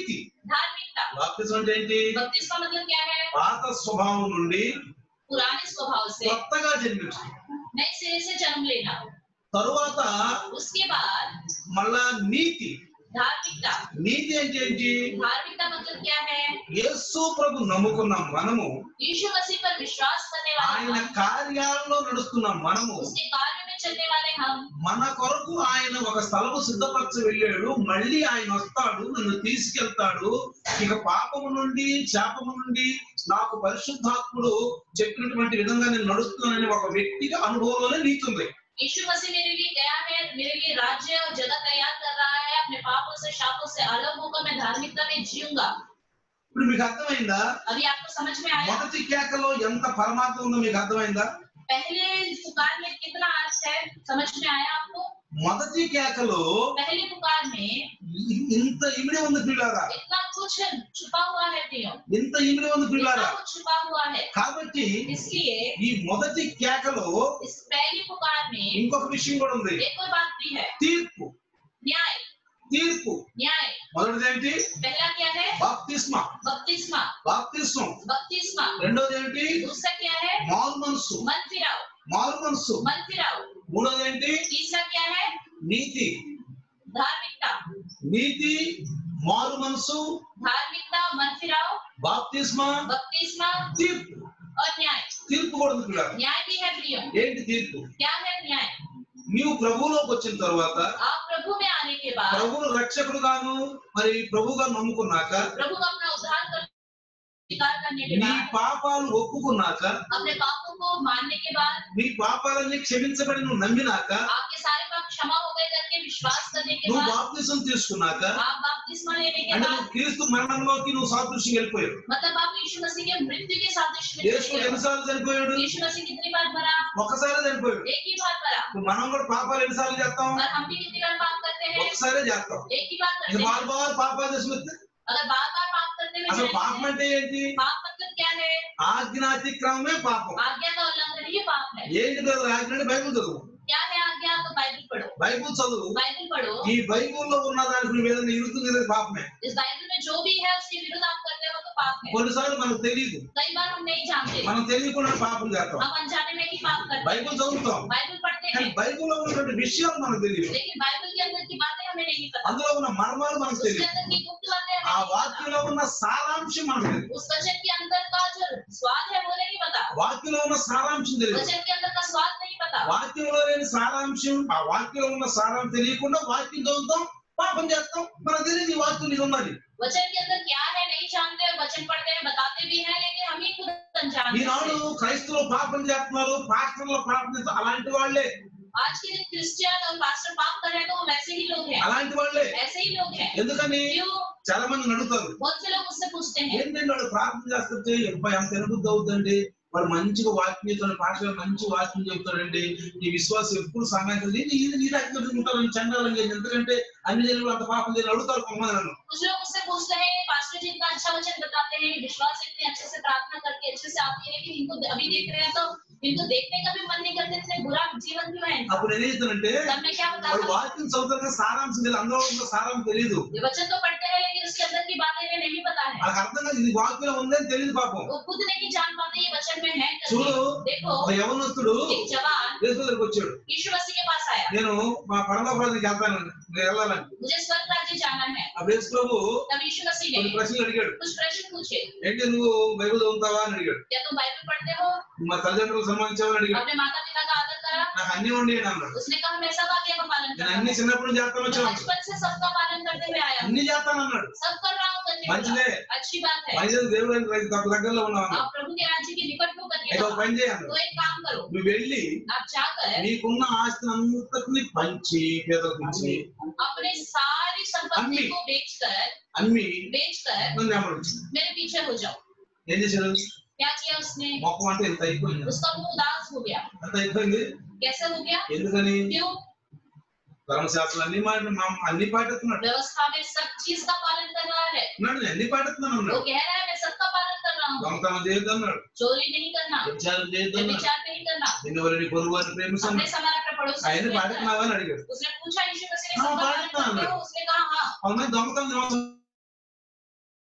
धार्मिकता బాప్తిజం అంటే ఏంటి बपतिस्मा मतलब क्या है పాత స్వభావం నుండి पुराने स्वभाव से కొత్తగా జన్మించడం नए सिरे से जन्म लेना తరువాత उसके बाद మళ్ళా నీతి धार्मिकता నీతి అంటే ఏంటి धार्मिकता मतलब क्या है యేసు ప్రభు నమ్ముకున్న మనము यीशु मसीह पर विश्वास करने वाले ఆయన हम కార్యాల్లో నడుస్తున్న మనము उसके कार्य में चलने वाले हम మన కొరకు ఆయన ఒక స్థలము సిద్ధపరచ వెళ్ళాడు మళ్ళీ ఆయన వస్తాడు నన్ను తీసుకెళ్తాడు ఇక పాపము నుండి శాపము నుండి నాకు పరిశుద్ధాత్ముడు చెప్పినటువంటి విధంగా నేను నడుస్తున్నానని ఒక వ్యక్తిగా అనుభవంలోనే నీతి ఉంది यीशु मसीह मेरे लिए गया है मेरे लिए राज्य और जगह तैयार कर रहा है अपने पापों से शापों से अलग होकर मैं धार्मिकता में जीऊंगा ఇప్పుడు మీకు అర్థమైందా अभी आपको समझ में आया మొదటి కేకలో ఎంత పరమాత్మ ఉందో మీకు అర్థమైందా पहले पुकार में कितना अर्थ है समझ में आया आपको మొదటి కేకలో पहले पुकार में ఇ- ఇంత ఇమిడి ఉంది పిల్లారా इतना कुछ छुपा हुआ है प्रियो ఇంత ఇమిడి ఉంది इतना పిల్లారా कुछ छुपा हुआ है కాబట్టి इसलिए ఈ మొదటి కేకలో इस पहली पुकार में ఇంకొక విషయం కూడా ఉంది एक और बात भी है తీర్పు न्याय తీర్పు न्याय మొదటిది ఏంటి पहला क्या है బాప్తిస్మ बपतिस्मा బాప్తిస్మం बपतिस्मा రెండోది ఏంటి दूसरा क्या है మారు మనసు मन फिराओ మారు మనసు मन फिराओ మూడోది ఏంటి तीसरा क्या है నీతి धार्मिकता నీతి మారు మనసు धार्मिकता मन फिराओ బాప్తిస్మ बपतिस्मा తీర్పు और न्याय తీర్పు కూడా ఉంది పిల్లలు न्याय भी है प्रियो ఏంటి తీర్పు क्या है न्याय నీవు ప్రభువులోకి వచ్చిన తర్వాత आप प्रभु में आने के बाद ప్రభువును రక్షకుడుగాను మరి ప్రభువుగా నమ్ముకున్నాక प्रभु का अपना उद्धार कर स्वीकार करने के నీ बाद పాపాలు ఒప్పుకున్నాక अपने पापों को मानने के बाद నీ పాపాలన్నీ క్షమించబడి నువ్వు నమ్మినాక आपके सारे पाप क्षमा हो गए करके विश्वास करने के నువ్వు बाद బాప్తిసం తీసుకున్నాక आप बपतिस्मा लेने के అంటే बाद నువ్వు క్రీస్తు మరణంలోకి నువ్వు సాదృశ్యం వెళ్ళిపోయావు मतलब आप यीशु मसीह के मृत्यु के सादृश्य में యేసు चले गए। ఎన్నిసార్లు చనిపోయాడు यीशु मसीह कितनी बार मरा ఒక్కసారి చనిపోయాడు एक ही बार मरा ఇప్పుడు మనం కూడా పాపాలు ఎన్నిసార్లు చేస్తాం और हम भी कितनी बार पाप करते हैं ఒక్కసారే చేస్తాం एक ही बार ఇది करते బార్ हैं బార్ పాపాలు చేసి వస్తే अगर बार बार पाप करते हुए అసలు चले పాపం जाएं, అంటే ఏంటి पाप मतलब क्या है ఆజ్ఞాతిక్రమమే పాపం आज्ञा का उल्लंघन ही पाप है ఏంటి కదా ఆజ్ఞ అంటే బైబుల్ చదువు क्या है आज्ञा तो बाइबल पढ़ो బైబుల్ చదువు बाइबल पढ़ो ఈ బైబుల్లో ఉన్న దానికి నువ్వు ఏదైనా ఇరుతుంది అనేది పాపమే इस बाइबल में जो भी है उसके विरुद्ध आप करते हो तो पाप है కొన్నిసార్లు మనకు తెలియదు कई बार हम नहीं जानते మనం తెలియకుండా పాపం చేస్తాం हम अनजाने में ही पाप करते బైబుల్ చదువుతాం हैं बाइबल पढ़ते కానీ हैं బైబుల్లో ఉన్నటువంటి విషయాలు మనకు తెలియదు लेकिन बाइबल के अंदर की बातें हमें नहीं पता అందులో ఉన్న మర్మాలు మనకు उसके తెలియదు अंदर की गुप्त बातें ఆ हमें नहीं पता వాక్యంలో ఉన్న సారాంశం మనకు తెలియదు उस वचन के अंदर का जो स्वाद है वो नहीं पता వాక్యంలో ఉన్న సారాంశం తెలియదు वचन के अंदर का स्वाद नहीं पता వాక్యంలో లేని సారాంశం ఆ వాక్యంలో ఉన్న సారాంశం తెలియకుండా వాక్యం చదువుతాం పాపం చేస్తాం మనకు తెలియదు ఈ వాక్యం ఇది ఉన్నది वचन के अंदर क्या है नहीं जानते और वचन पढ़ते हैं बताते भी हैं लेकिन हम ही खुद अनजान ఈనాడు हैं। క్రైస్తవులు పాపం చేస్తున్నారు పాస్టర్లు పాపం చేస్తున్నారు అలాంటి వాళ్ళే आज के दिन क्रिश्चियन और पास्टर पाप कर रहे हैं तो वो वैसे ही लोग हैं అలాంటి వాళ్ళే ऐसे ही लोग हैं ఎందుకని क्यों చాలా మంది అడుగుతారు बहुत से लोग मुझसे पूछते हैं ఏంటంటే వాళ్ళు ప్రార్థన చేస్తుంటే అబ్బాయి ఎంత ఎనుబుద్ధి అవుతుందండి వాడు మంచిగా వాక్యం చెప్తాడు పాస్టర్ మంచి వాక్యం చెప్తాడండి ఈ విశ్వాసం ఎప్పుడు సామాన్యం ఇది ఇది నీ దగ్గర ఉంటారు చండాలం చేసి ఎందుకంటే అన్ని జనులు అంత పాపం చేయాలి అడుగుతారు కొంతమంది నన్ను कुछ लोग मुझसे पूछते हैं पास्टर जी इतना अच्छा वचन बताते हैं विश्वास इतने अच्छे से प्रार्थना करके अच्छे से आती है लेकिन इनको अभी देख रहे हैं तो इनको देखने का भी मन नहीं करते इतने बुरा जीवन क्यों है इनका? అప్పుడు ఏం చేస్తానంటే तब मैं क्या వాడు बताता हूँ వాక్యం చదువుతారు సారాంశం తెలియదు అందులో ఉన్న సారాంశం తెలియదు ये वचन तो पढ़ते हैं लेकिन उसके अंदर की बातें इन्हें नहीं पता है వాళ్ళకి అర్థం కాదు ఇది వాక్యం ఉందని తెలియదు పాపం वो खुद नहीं जान पाते ये वचन में है చూడు करके देखो ఒక యవనస్తుడు एक जवान యేసు దగ్గరికి వచ్చాడు यीशु मसीह के पास आया నేను మా పరలోకానికి వెళ్తాను నేను వెళ్ళాలని मुझे स्वर्ग राज्य जाना है అప్పుడు యేసు ప్రభు तब यीशु मसीह కొన్ని ने ప్రశ్నలు అడిగాడు कुछ प्रश्न पूछे ఏంటి నువ్వు బైబిల్ చదువుతావా అని అడిగాడు क्या तुम बाइबल पढ़ते हो మా తల్లిదండ్రులకు సంబంధించావని అడిగాడు अपने माता पिता का आदर करा నాకు అన్ని ఉండి అని అన్నాడు उसने कहा मैं सब आज्ञा का पालन నేను करता అన్ని हूँ చిన్నప్పటి నుంచి చేస్తాను मैं వచ్చాను बचपन से सबका पालन करते हुए आया हूँ అన్ని చేస్తాను అన్నాడు सब कर रहा हूँ करने మంచిదే वाला अच्छी बात है మంచిది దేవుడు దగ్గరలో ఉన్నావు అన్నాడు. आप प्रभु के राज्य के निकट होकर के అయితే ఒక रहो। పని చేయను तो एक काम करो నువ్వు వెళ్ళి आप जाकर నీకున్న ఆస్తిని అంతటిని పంచి పేదలకు ఇచ్చి अपने सारी संपत्ति अम्मी। को बेचकर అమ్మి बेचकर నన్ను వెంబడించు मेरे पीछे हो जाओ ఏం చేశాడు क्या किया उसने మొక్కం అంటే ఎంత అయిపోయింది उसका मुंह उदास हो गया ఎంత అయిపోయింది कैसे हो गया ఎందుకని क्यों ధర్మశాస్త్రం అన్ని మాట మా- అన్ని పాటిస్తున్నాడు व्यवस्था में सब चीज का पालन कर रहा है అన్నాడు నేను అన్ని పాటిస్తున్నాను वो అన్నాడు कह रहा है मैं सबका पालन कर रहा हूँ దొంగతనం చేయొద్దు అన్నాడు चोरी नहीं करना విచారం చేయొద్దు అన్నాడు विचार नहीं करना నిన్ను ఎవరిని పొరుగు వారిని ప్రేమిస్తున్నాడు अपने समय अपने पड़ोसी ఆయన को प्रेम करना। పాడుతున్నావా అని అడిగాడు उसने पूछा यीशु मसीह ने हाँ, सबका पालन पालता करते हूँ। हो उसने कहा हाँ అవునా దొంగతనం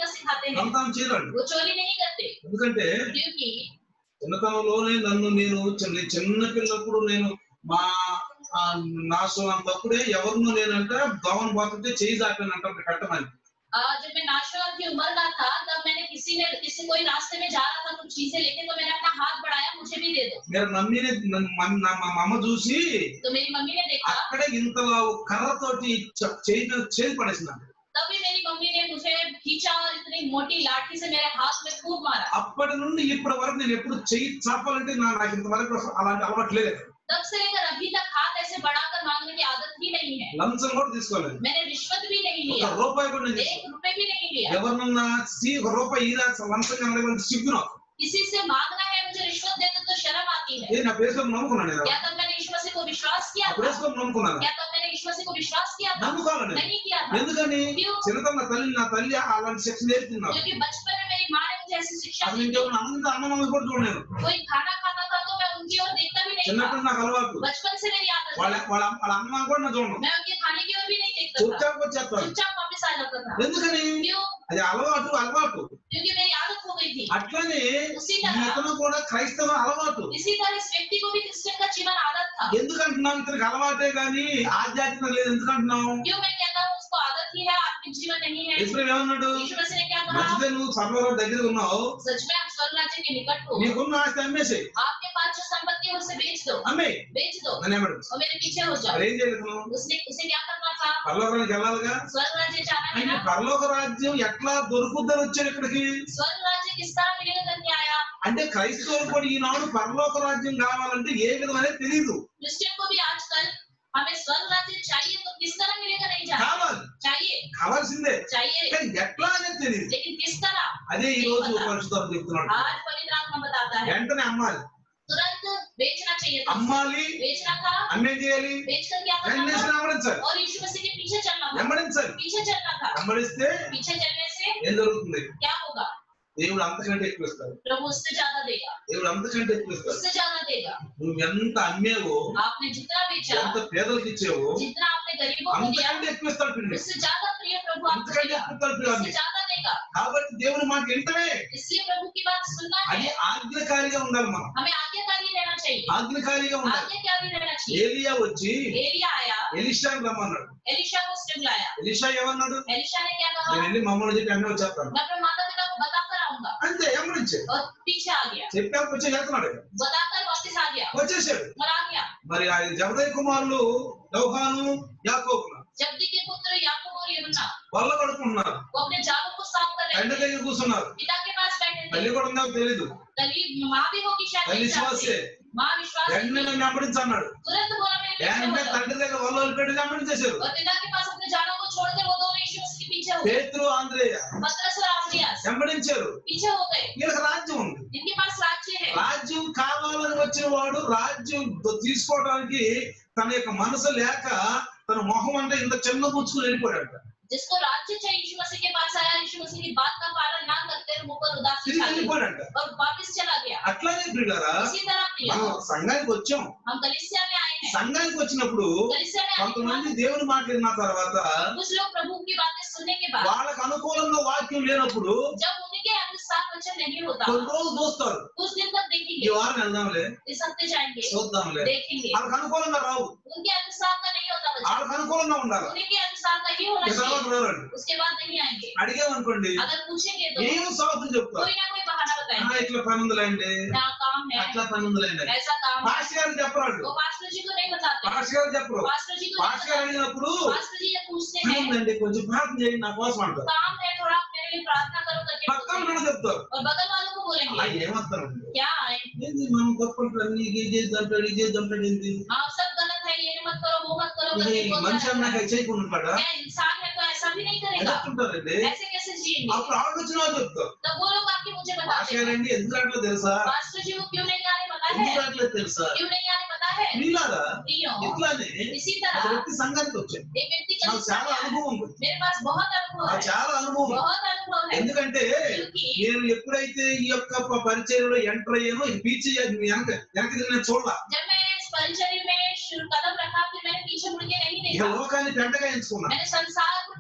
तरीका सिखाते हैं సంతానం చేయరండి वो चोरी नहीं करते ఎందుకంటే क्योंकि చిన్నతనంలోనే నన్ను నేను చిన్న చిన్న పిల్లప్పుడు నేను మా ఆ, నా సొంతప్పుడే ఎవరినో నేనంట దోమన పోతుంటే చేయి దాపానంట కట్టమని आ, जब मैं नाशवान की उम्र का था तब मैंने किसी ने किसी कोई रास्ते में जा रहा था कुछ चीजें लेके तो मैंने अपना हाथ बढ़ाया मुझे भी दे दो మీరు నమ్మిన నన్ను మమ్- నా- మా అమ్మ చూసి तो मेरी मम्मी ने देखा అక్కడే ఇంతలా కర్రతోటి చ- చేయి మీద చేయి పడేసినాను तभी मेरी मम्मी ने मुझे खींचा और इतनी मोटी लाठी से मेरे हाथ में खूब मारा అప్పటి నుండి ఇప్పటి వరకు నేను ఎప్పుడు చెయ్యి చాపాలంటే నా నాకు ఇంతవరకు అలాంటి అలవాటు లేదు तब से लेकर अभी तक हाथ ऐसे बढ़ाकर मांगने की आदत ही नहीं है లంచం కూడా తీసుకోలేదు मैंने रिश्वत भी नहीं ఒక लिया రూపాయి కూడా నేను एक रुपए भी नहीं लिया ఎవరినన్నా సీ ఒక రూపాయి ఈరా లంచంగా అడగడానికి సిగ్గు నాకు किसी से मांगना है मुझे रिश्वत दे दो तो शर्म आती है ఏ నా పేసుకొని నమ్ముకున్నాను నేను क्या तब मैंने ईश्वर से को विश्वास किया ఆ था పేసుకొని నమ్ముకున్నాను क्या तब मैंने ईश्वर से को विश्वास किया था నమ్ముకోవాలని नहीं किया था ఎందుకని क्यों చిన్నతనం నా తల్లి నా తల్లి అలాంటి శిక్ష నేర్పింది क्योंकि बचपन में मेरी माँ ने मुझे ऐसी शिक्षा అసలు दी थी ఇంకెవరు అన్నంత అన్నం కూడా చూడలేదు कोई खाना खाता था तो मैं उनकी ओर देखता भी नहीं था చిన్నప్పుడు నాకు అలవాటు बचपन से मेरी आदत వాళ్ళ है వాళ్ళ వాళ్ళ అమ్మ కూడా నా చూడను मैं उनके खाने की ओर भी नहीं देखता था చూచాపు వచ్చేస్తాను चुपचाप वापस आ जाता था ఎందుకని क्यों అది అలవాటు అలవాటు क्योंकि मेरी आदत हो गई थी అట్లనే उसी ఈ तरह ఇతను కూడా క్రైస్తవ అలవాటు इसी तरह इस व्यक्ति को भी क्रिश्चियन का जीवन आदत था ఎందుకంటున్నాం ఇతనికి అలవాటే గాని ఆధ్యాత్మికత లేదు ఎందుకంటున్నాం क्यों मैं कहता हूँ उसको आदत ही है आत्मिक जीवन नहीं है ఇప్పుడు ఏమన్నాడు यीशु मसीह ने क्या कहा మంచిదే నువ్వు సర్వరావు దగ్గర ఉన్నావు सच में आप स्वर्ग राज्य के निकट हो నీకున్న ఆస్తి అమ్మేసి आपके पास जो संपत्ति है उसे बेच दो అమ్మే बेच दो నన్ను ఏమడు और मेरे पीछे हो जाओ మరి ఏం చేయలేదు నువ్వు उसने उसे क्या करना था పరలోకానికి వెళ్ళాలిగా स्वर्ग राज्य जाना है అంటే ना పరలోక రాజ్యం ఎట్లా దొరుకుద్దని వచ్చాడు ఇక్కడికి स्वर्ग राज्य किस तरह मिलेगा करके आया అంటే క్రైస్తవులు కూడా ఈనాడు పరలోక రాజ్యం కావాలంటే ఏ విధమనే తెలియదు क्रिश्चियन को भी आजकल हमें स्वर्ग राज्य चाहिए तो किस तरह मिलेगा नहीं जानते కావాలి चाहिए కావాల్సిందే चाहिए కానీ ఎట్లా అనేది తెలియదు लेकिन किस तरह అదే ఈ రోజు పరిశుద్ధం చెప్తున్నాడు आज पवित्र आत्मा बताता है వెంటనే అమ్మాలి तुरंत बेचना चाहिए था అమ్మాలి बेचना था అమ్మేం చేయాలి बेच कर क्या करना వెంటనే था వెంబడించాలి और यीशु मसीह के पीछे चलना था వెంబడించాలి पीछे चलना था వెంబడిస్తే पीछे चलने से ఏం జరుగుతుంది क्या होगा దేవుడు అంతకంటే ఎక్కువ ఇస్తాడు प्रभु उससे ज्यादा देगा దేవుడు అంతకంటే ఎక్కువ ఇస్తాడు उससे ज्यादा देगा నువ్వు ఎంత అమ్మేవో आपने जितना बेचा ఎంత పేదలకు ఇచ్చేవో जितना आपने गरीबों को दिया అంతకంటే ఎక్కువ ఇస్తాడు పిల్లలు उससे ज्यादा प्रिय प्रभु आपको అంతకంటే देगा ఎక్కువ ఇస్తాడు పిల్లలు उससे ज्यादा देगा కాబట్టి దేవుని మాట వింటమే इसलिए प्रभु की बात सुनना అది है ఆజ్ఞకారిగా ఉండాలి మనం हमें आज्ञाकारी रहना चाहिए ఆజ్ఞకారిగా ఉండాలి आज्ञाकारी रहना चाहिए ఏలియా వచ్చి एलिया आया ఎలిషాని రమ్మన్నాడు एलिशा को उसने बुलाया ఎలిషా ఏమన్నాడు एलिशा ने क्या कहा నేను వెళ్ళి మమ్మల్ని చెప్పి అన్నీ వచ్చేస్తాను मैं अपने माता पिता को बताकर आऊंगा అంతే ఎమ్మడించే और पीछे आ गया చెప్పాక వచ్చి వెళ్తున్నాడు बताकर वापस आ गया వచ్చేసాడు और आ गया మరి ఆ జబదయ్య కుమారులు యౌహాను యాకోబులు जब्दी के पुत्र याकूब और यूहन्ना వల్ల పడుకుంటున్నారు वो अपने जालों को साफ कर रहे తండ్రి थे దగ్గర కూర్చున్నారు पिता के पास बैठे తల్లి थे కూడా ఉందో తెలీదు तभी माँ भी होगी शायद తల్లి नहीं విశ్వాసే जानती। माँ विश्वास వెంటనే नहीं నన్ను వెంబడించన్నాడు तुरंत बोला मेरे पीछे हो వెంటనే जाओ। తండ్రి దగ్గర వల్ల వదిలిపెట్టి వెంబడించేశారు और पिता के पास अपने जानों को छोड़कर वो दोनों यीशु मसीह के पीछे हो गए పేతురు ఆంధ్రేయ पतरस और आंद्रियास వెంబడించారు पीछे हो गए వీళ్ళకి రాజ్యం ఉంది इनके पास राज्य है రాజ్యం కావాలని వచ్చిన వాడు రాజ్యం తీసుకోవడానికి తన యొక్క మనసు లేక తన మొహం అంటే ఇంత చిన్న పుచ్చుకుని వెళ్ళిపోయాడు जिसको राज्य चाहिए यीशु मसीह के पास आया यीशु मसीह की बात का पालन ना करते हुए मुंह पर उदासी తిరిగి छा ली వెళ్ళిపోయాడంట और वापस चला गया అట్లానే ప్రియులారా इसी तरह प्रिय మనం సంఘానికి వచ్చాం हम कलिसिया में आए हैं సంఘానికి వచ్చినప్పుడు कलिसिया में आने के కొంతమంది बाद దేవుని మాట విన్న తర్వాత कुछ लोग प्रभु की बातें सुनने के बाद వాళ్ళకు అనుకూలంగా వాక్యం లేనప్పుడు जब उनके अनुसार वचन नहीं होता కొన్ని రోజులు చూస్తారు कुछ दिन तक ఈ देखेंगे వారం వెళ్దాంలే इस हफ्ते जाएंगे చూద్దాంలే देखेंगे వాళ్ళకి అనుకూలంగా రావు उनके अनुसार का नहीं होता वचन వాళ్ళకి అనుకూలంగా ఉండాలి उनके अनुसार का ही होना ఈ తర్వాత चाहिए రారండి उसके बाद नहीं आएंगे అడిగామనుకోండి अगर पूछेंगे तो ఏం సాగుతుంది చెప్తారు कोई ना कोई बहाना "ఆ, बताएंगे ఇట్లా పని ఉందిలేండి क्या काम है అట్లా పని ఉందిలేండి ऐसा काम है పాస్టర్ గారు చెప్పరాడు वो पास्टर जी को नहीं बताते పాస్టర్ గారు చెప్పరు पास्टर जी को नहीं పాస్టర్ గారు बताते అడిగినప్పుడు पास्टर जी ये पूछते "పని हैं ఉందండి కొంచెం ప్రార్థన చేయండి నా కోసం అంటారు काम है थोड़ा आप मेरे लिए प्रार्थना करो करके పక్కన बोलते हैं। కూడా చెప్తారు और बगल वालों को "ఆ, बोलेंगे ఏమవుతారండి क्या है ఏంది మనం గొప్ప ఇది చేద్దాం అంటాడు ఇది చేద్దాం అంటాడు ఏంది आप सब गलत है ये मत करो वो मत करो ఇది करके बोलता మనిషి रहता అన్నాక है। చేయకుండా ఉంటాడా क्या इंसान है तो ऐसा भी नहीं करेगा ఎదుర్కొంటారండి ऐसे कैसे जिएंगे అప్పుడు ఆలోచన చెప్తారు तब वो लोग आके मुझे बताते పాస్టర్ हैं గారండి ఎందుకు అట్లా తెలుసా पास्टर जी को क्यों नहीं आने पता ఎందుకు है అట్లా తెలుసా क्यों नहीं आने पता है మీలాగా प्रियो ఇట్లానే इसी ఒక तरह వ్యక్తి సంఘానికి వచ్చాడు एक व्यक्ति का నాకు जिसका చాలా ज्ञान है। అనుభవం ఉంది मेरे पास बहुत अनुभव నాకు है చాలా అనుభవం ఉంది. बहुत अनुभव है ఎందుకంటే क्योंकि నేను ఎప్పుడైతే ఈ యొక్క ప- పరిచయంలో ఎంటర్ అయ్యానో ఈ పీచి వెనక వెనక నేను చూడాల जब मैं इस परिचर्य में शुरू कदम रखा फिर मैंने पीछे मुड़ के नहीं ఇక देखा లోకాన్ని పెంటగా ఎంచుకున్నా मैंने संसार को टट्टी के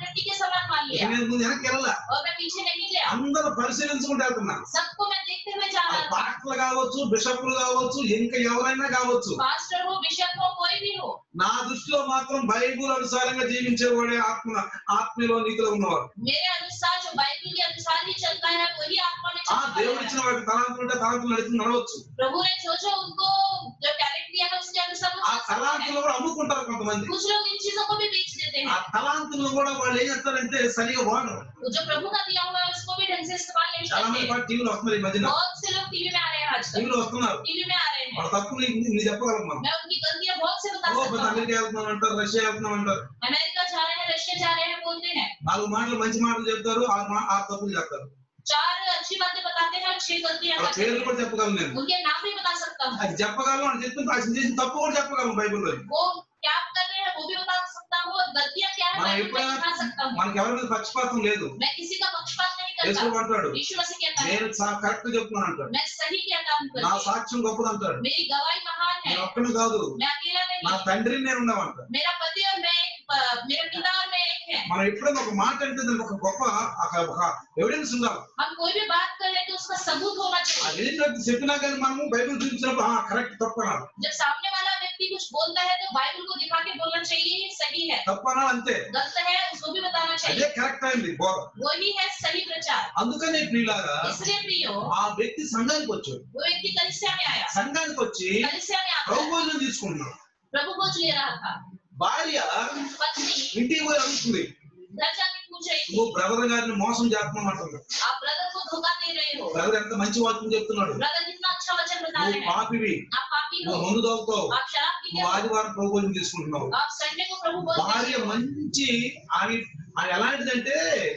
सामान मान लिया నేను ముందు వెనక్కి వెళ్ళా और मैं पीछे नहीं गया అందరూ పరిశీలించుకుంటూ వెళ్తున్నా सबको मैं देखते हुए जा అది रहा था పాస్టర్లు కావచ్చు బిషప్లు కావచ్చు ఇంకా ఎవరైనా కావచ్చు पास्टर हो बिशप हो कोई भी हो నా దృష్టిలో మాత్రం బైబుల్ అనుసారంగా జీవించేవాడే ఆత్మ ఆత్మలో నీతిలో ఉన్నవాడు मेरे अनुसार जो बाइबल के अनुसार ही चलता है वही आत्मा में ఆ चलता దేవుడు है ఇచ్చిన వాడికి తలాంతులు ఉంటే తలాంతులు నడిచి నడవచ్చు प्रभु ने जो जो उनको जो टैलेंट दिया है उसके अनुसार वो ఆ चल सकता है తలాంతులు కూడా అమ్ముకుంటారు కొంతమంది कुछ लोग इन चीजों को भी बेच देते ఆ हैं తలాంతులు కూడా వాళ్ళు ఏం చేస్తారంటే సరిగా వాడరు वो जो प्रभु का दिया हुआ है उसको भी ढंग से इस्तेमाल नहीं చాలా మంది करते పాటు టీవీలో వస్తున్నారు ఈ మధ్యన बहुत से लोग टीवी में आ रहे हैं आजकल టీవీలో వస్తున్నారు टीवी में आ रहे हैं వాళ్ళ తప్పు నీకు నీకు చెప్పగలం మనం मैं उनकी गलतियां बहुत से बता ఓ सकता हूँ అమెరికా వెళ్తున్నాం అంటారు రష్యా వెళ్తున్నాం అంటారు अमेरिका जा रहे हैं रशिया जा रहे हैं बोलते हैं నాలుగు మాటలు మంచి మాటలు చెప్తారు ఆ మా- ఆ తప్పులు చెప్తారు चार अच्छी बातें बताते हैं और छह गलतियां వాళ్ళ करते పేర్లు हैं కూడా చెప్పగలను నేను उनके नाम भी बता सकता हूँ అది చెప్పగలను అని చెప్తే అది చేసిన తప్పు కూడా చెప్పగలను బైబిల్లో वो क्या कर रहे हैं वो भी बता सकता हूँ और गलतियां क्या है మనం मैं भी ఎప్పుడైనా बता सकता हूँ మనకి ఎవరి మీద పక్షపాతం లేదు मैं किसी का पक्षपात नहीं యేసు करता అంటాడు यीशु मसीह कहता है నేను కరెక్ట్ చెప్తున్నాను అంటాడు मैं सही कहता हूँ నా करके సాక్ష్యం గొప్పది అంటాడు मेरी गवाही महान है నేను ఒక్కడు కాదు मैं अकेला నా नहीं తండ్రిని నేను ఉన్నామంటాడు मेरा पति और मैं एक- मेरे पिता और मैं एक है మనం ఎప్పుడైనా ఒక మాట అంటే దానికి ఒక గొప్ప ఒక- ఒక ఎవిడెన్స్ ఉండాలి हम कोई भी बात कर रहे हैं तो उसका सबूत होना चाहिए అది ఏంటంటే చెప్పినా కానీ మనము బైబిల్ చూపించినప్పుడు కరెక్ట్ తప్పు అనాలి जब सामने वाला व्यक्ति कुछ बोलता है तो बाइबल को दिखा के बोलना चाहिए सही है తప్పు అనాలి అంతే गलत है उसको भी बताना అదే चाहिए కరెక్ట్ అయింది బోధ वही है सही प्रचार అందుకనే ప్రియులాగా इसलिए प्रियो ఆ వ్యక్తి సంఘానికి వచ్చాడు वो व्यक्ति कलिसिया में आया సంఘానికి వచ్చి कलिसिया में ప్రభు आकर భోజనం తీసుకుంటున్నాడు प्रभु भोज ले रहा था భార్య पत्नी ఇంటికి పోయి అడుగుతుంది घर जाके पूछ रही थी నువ్వు బ్రదర్ గారిని మోసం చేస్తున్నావు అంటుంది आप ब्रदर को धोखा दे रहे हो బ్రదర్ ఎంత మంచి వాక్యం చెప్తున్నాడు ब्रदर कितना अच्छा वचन बता నువ్వు रहे हैं పాపివి आप पापी हो నువ్వు మందు తాగుతావు आप शराब पीते నువ్వు हो ఆదివారం ప్రభు భోజనం తీసుకుంటున్నావు आप संडे को प्रभु भोज భార్య देते हो మంచి ఆమె ఆమె ఎలాంటిదంటే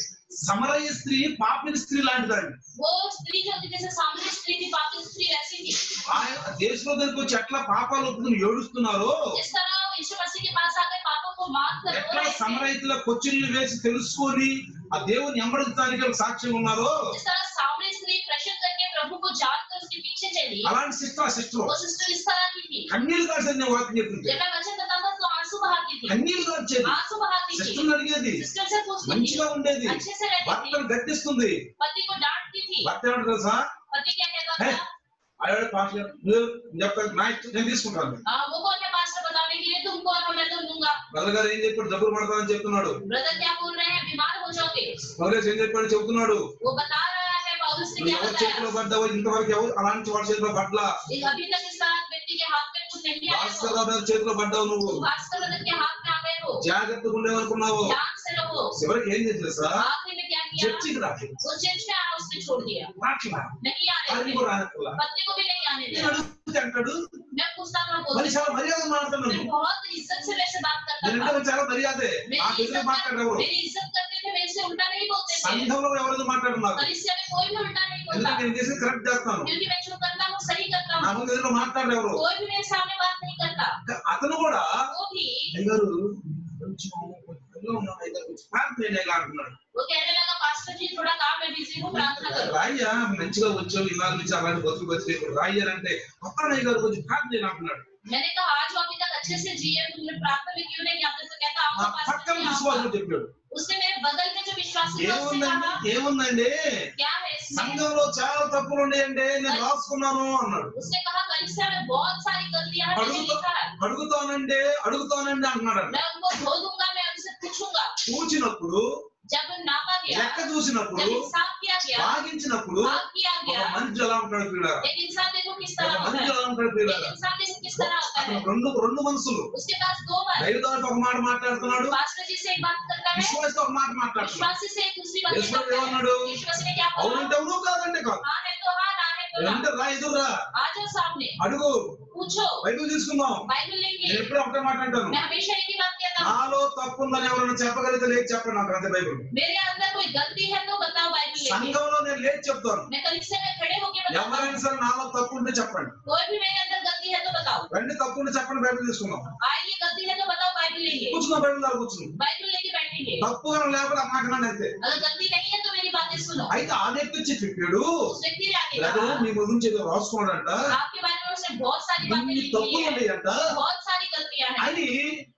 సమరయ స్త్రీ పాపిని స్త్రీ లాంటిదండి वो स्त्री जो थी जैसे सामने स्त्री थी पापी स्त्री वैसी थी ఆయన దేశంలో దగ్గరికి వచ్చి ఎట్లా పాపాలు ఒప్పుకుని ఏడుస్తున్నారో जिस तरह वो यीशु मसीह के पास आकर पापों को माफ कर रो ఎట్లా रहे थे సమరైతుల కొచ్చిళ్ళు వేసి తెలుసుకొని ఆ దేవుని ఎంబడించడానికి వాళ్ళు సాక్ష్యం ఉన్నారో जिस तरह सामने स्त्री प्रश्न करके प्रभु को जानकर उसके पीछे चली అలాంటి సిస్టర్ సిస్టర్ वो सिस्टर इस तरह की थी కన్నీళ్ళు కాసేది నేను వాక్యం చెప్తుంటే जब मैं वचन बताता तो आंसू बहाती थी కన్నీళ్ళు కాచేది आंसू बहाती थी సిస్టర్ అడిగేది सिस्टर से पूछती थी మంచిగా ఉండేది अच्छे से रहती थी భర్తను గట్టిస్తుంది पति को डांटती थी భర్త ఏమంటారు తెలుసా पति क्या कहता है? था అయ్యాడు పాస్టర్ నువ్వు చెప్తాను నా ఇష్టం నేను తీసుకుంటాను हाँ वो कौन है पास्टर बताने के लिए तुम कौन हो मैं तो लूंगा బ్రదర్ గారు ఏం చెప్పాడు జబ్బులు పడతానని చెప్తున్నాడు ब्रदर क्या बोल रहे हैं बीमार हो जाओगे పౌలేస్ ఏం చెప్పాడు చెబుతున్నాడు वो बता रहा है पौलुस ने నువ్వు क्या ఎవరి చేతిలో बताया పడ్డావో ఇంతవరకు ఎవరు అలాంటి వాడి చేతిలో పడ్లా इस अभी तक इस तरह व्यक्ति के हाथ में कुछ नहीं आया భాస్కర్ हो రావు చేతిలో పడ్డావు నువ్వు तो भास्कर ब्रदर के हाथ में आ गए हो జాగ్రత్తగా ఉండేవనుకున్నావు ध्यान से रहो చివరికి ఏం చేసింది సార్ आखिरी में क्या किया చర్చికి రాలేదు वो चर्च में आना उसने छोड़ दिया రాట్లా नहीं आने అది दिया కూడా రానట్లా पत्नी को भी नहीं आने నేను दिया అడుగుతుంటే అంటాడు मैं पूछता था మరి बोलती చాలా మర్యాద మాట్లాడుతున్నాను मैं बहुत इज्जत से वैसे बात करता నేను था అంటే చాలా మర్యాదే నాకు मेरी ఎదురు इज्जत మాట్లాడేవారు मेरी इज्जत करते थे मेरे से उल्टा नहीं बोलते थे సంఘంలో ఎవరైనా మాట్లాడుతున్నారు कलिसिया में कोई भी उल्टा नहीं बोलता ఎందుకంటే నేను చేసి కరెక్ట్ చేస్తాను क्योंकि मैं जो करता हूँ सही करता నా हूँ ముందు ఎదురు మాట్లాడేవారు कोई भी मेरे सामने बात नहीं करता అతను కూడా वो भी అయ్యారు కొంచెం కొంచెం ఉన్నాం అయ్యగారు కొంచెం ప్రార్థన చేయాలి అంటున్నాడు वो कहने लगा पास्टर जी थोड़ा काम है बिजी हूँ प्रार्थना करो రాయ్యా మంచిగా వచ్చావు ఇవాళ నుంచి అలాంటి బతుకు బతికి ఇప్పుడు రాయ్యారంటే అయ్య గారు కొంచెం ప్రార్థన చేయాలి అంటున్నాడు मैंने कहा आज वो अभी तक अच्छे से जिए तुमने प्रार्थना भी क्यों नहीं किया तो कहता నా आपको పక్కన पास्टर जी విశ్వాసం आऊंगा। చెప్పాడు उसने मेरे बगल में जो विश्वासी था उससे ఏముందండి कहा ఏముందండి क्या है इसमें సంఘంలో చాలా తప్పులు ఉన్నాయండి నేను రాసుకున్నాను అన్నాడు उसने कहा कलिसिया में बहुत सारी गलतियां हैं मैंने అడుగుతా लिखा है అడుగుతానండి అడుగుతానండి అంటున్నాడు मैं उनको धो दूंगा मैं उनसे पूछूंगा చూచినప్పుడు जब नापा गया లెక్క చూసినప్పుడు जब इंसाफ किया गया భాగించినప్పుడు भाग किया ఒక गया మనిషి ఎలా ఉంటాడు పిల్లగా एक इंसान देखो किस ఒక तरह होता మనిషి है ఎలా ఉంటాడు एक పిల్లగా इंसान देखो किस तरह होता అతను है రెండు రెండు మనసులు उसके पास दो बार దైవదానికి ఒక మాట మాట్లాడుతున్నాడు पास्टर जी से एक बात करता है విశ్వాసతో ఒక మాట మాట్లాడుతున్నాడు विश्वासी से एक दूसरी बात यीशु करता ఏమన్నాడు? है यीशु मसीह ने क्या बोला అవునంటే అవును కాదంటే కాదు हाँ है तो हाँ ना है तो ना అంటే రా ఎదురురా आ जाओ सामने అడుగు पूछो బైబిల్ తీసుకుందాం बाइबल लेंगे నేను ఎప్పుడూ ఒకటే మాట్లాడతాను मैं हमेशा एक ही बात कहता हूँ నాలో తప్పు ఉందని ఎవరైనా చెప్పగలిగితే లేచి చెప్పండి నాకు అంతే బైబిల్ मेरे अंदर कोई गलती है तो बताओ बाइबल लेके సంఘంలో నేను లేచి చెప్తాను मैं कलिसिया में खड़े होके बताऊंगा ఎవరైనా సరే నాలో తప్పు ఉంటే చెప్పండి कोई भी मेरे अंदर गलती है तो बताओ రండి తప్పు ఉంటే చెప్పండి బైబిల్ తీసుకుందాం आइए गलती है तो बताओ बाइबल लेंगे కూర్చున్నాం బైబిల్ దగ్గర కూర్చున్నాం बाइबल लेके बैठेंगे తప్పు అని లేకపోతే మాట్లాడండి అయితే अगर गलती नहीं है तो मेरी बातें सुनो అయితే ఆ వ్యక్తి వచ్చి చెప్పాడు उस व्यक्ति ने आके బ్రదర్ कहा మీ గురించి ఏదో రాసుకున్నాడంట आपके बारे में उसने बहुत सारी बातें ఇన్ని लिखी తప్పులు है ఉన్నాయంట बहुत सारी गलतियां हैं అని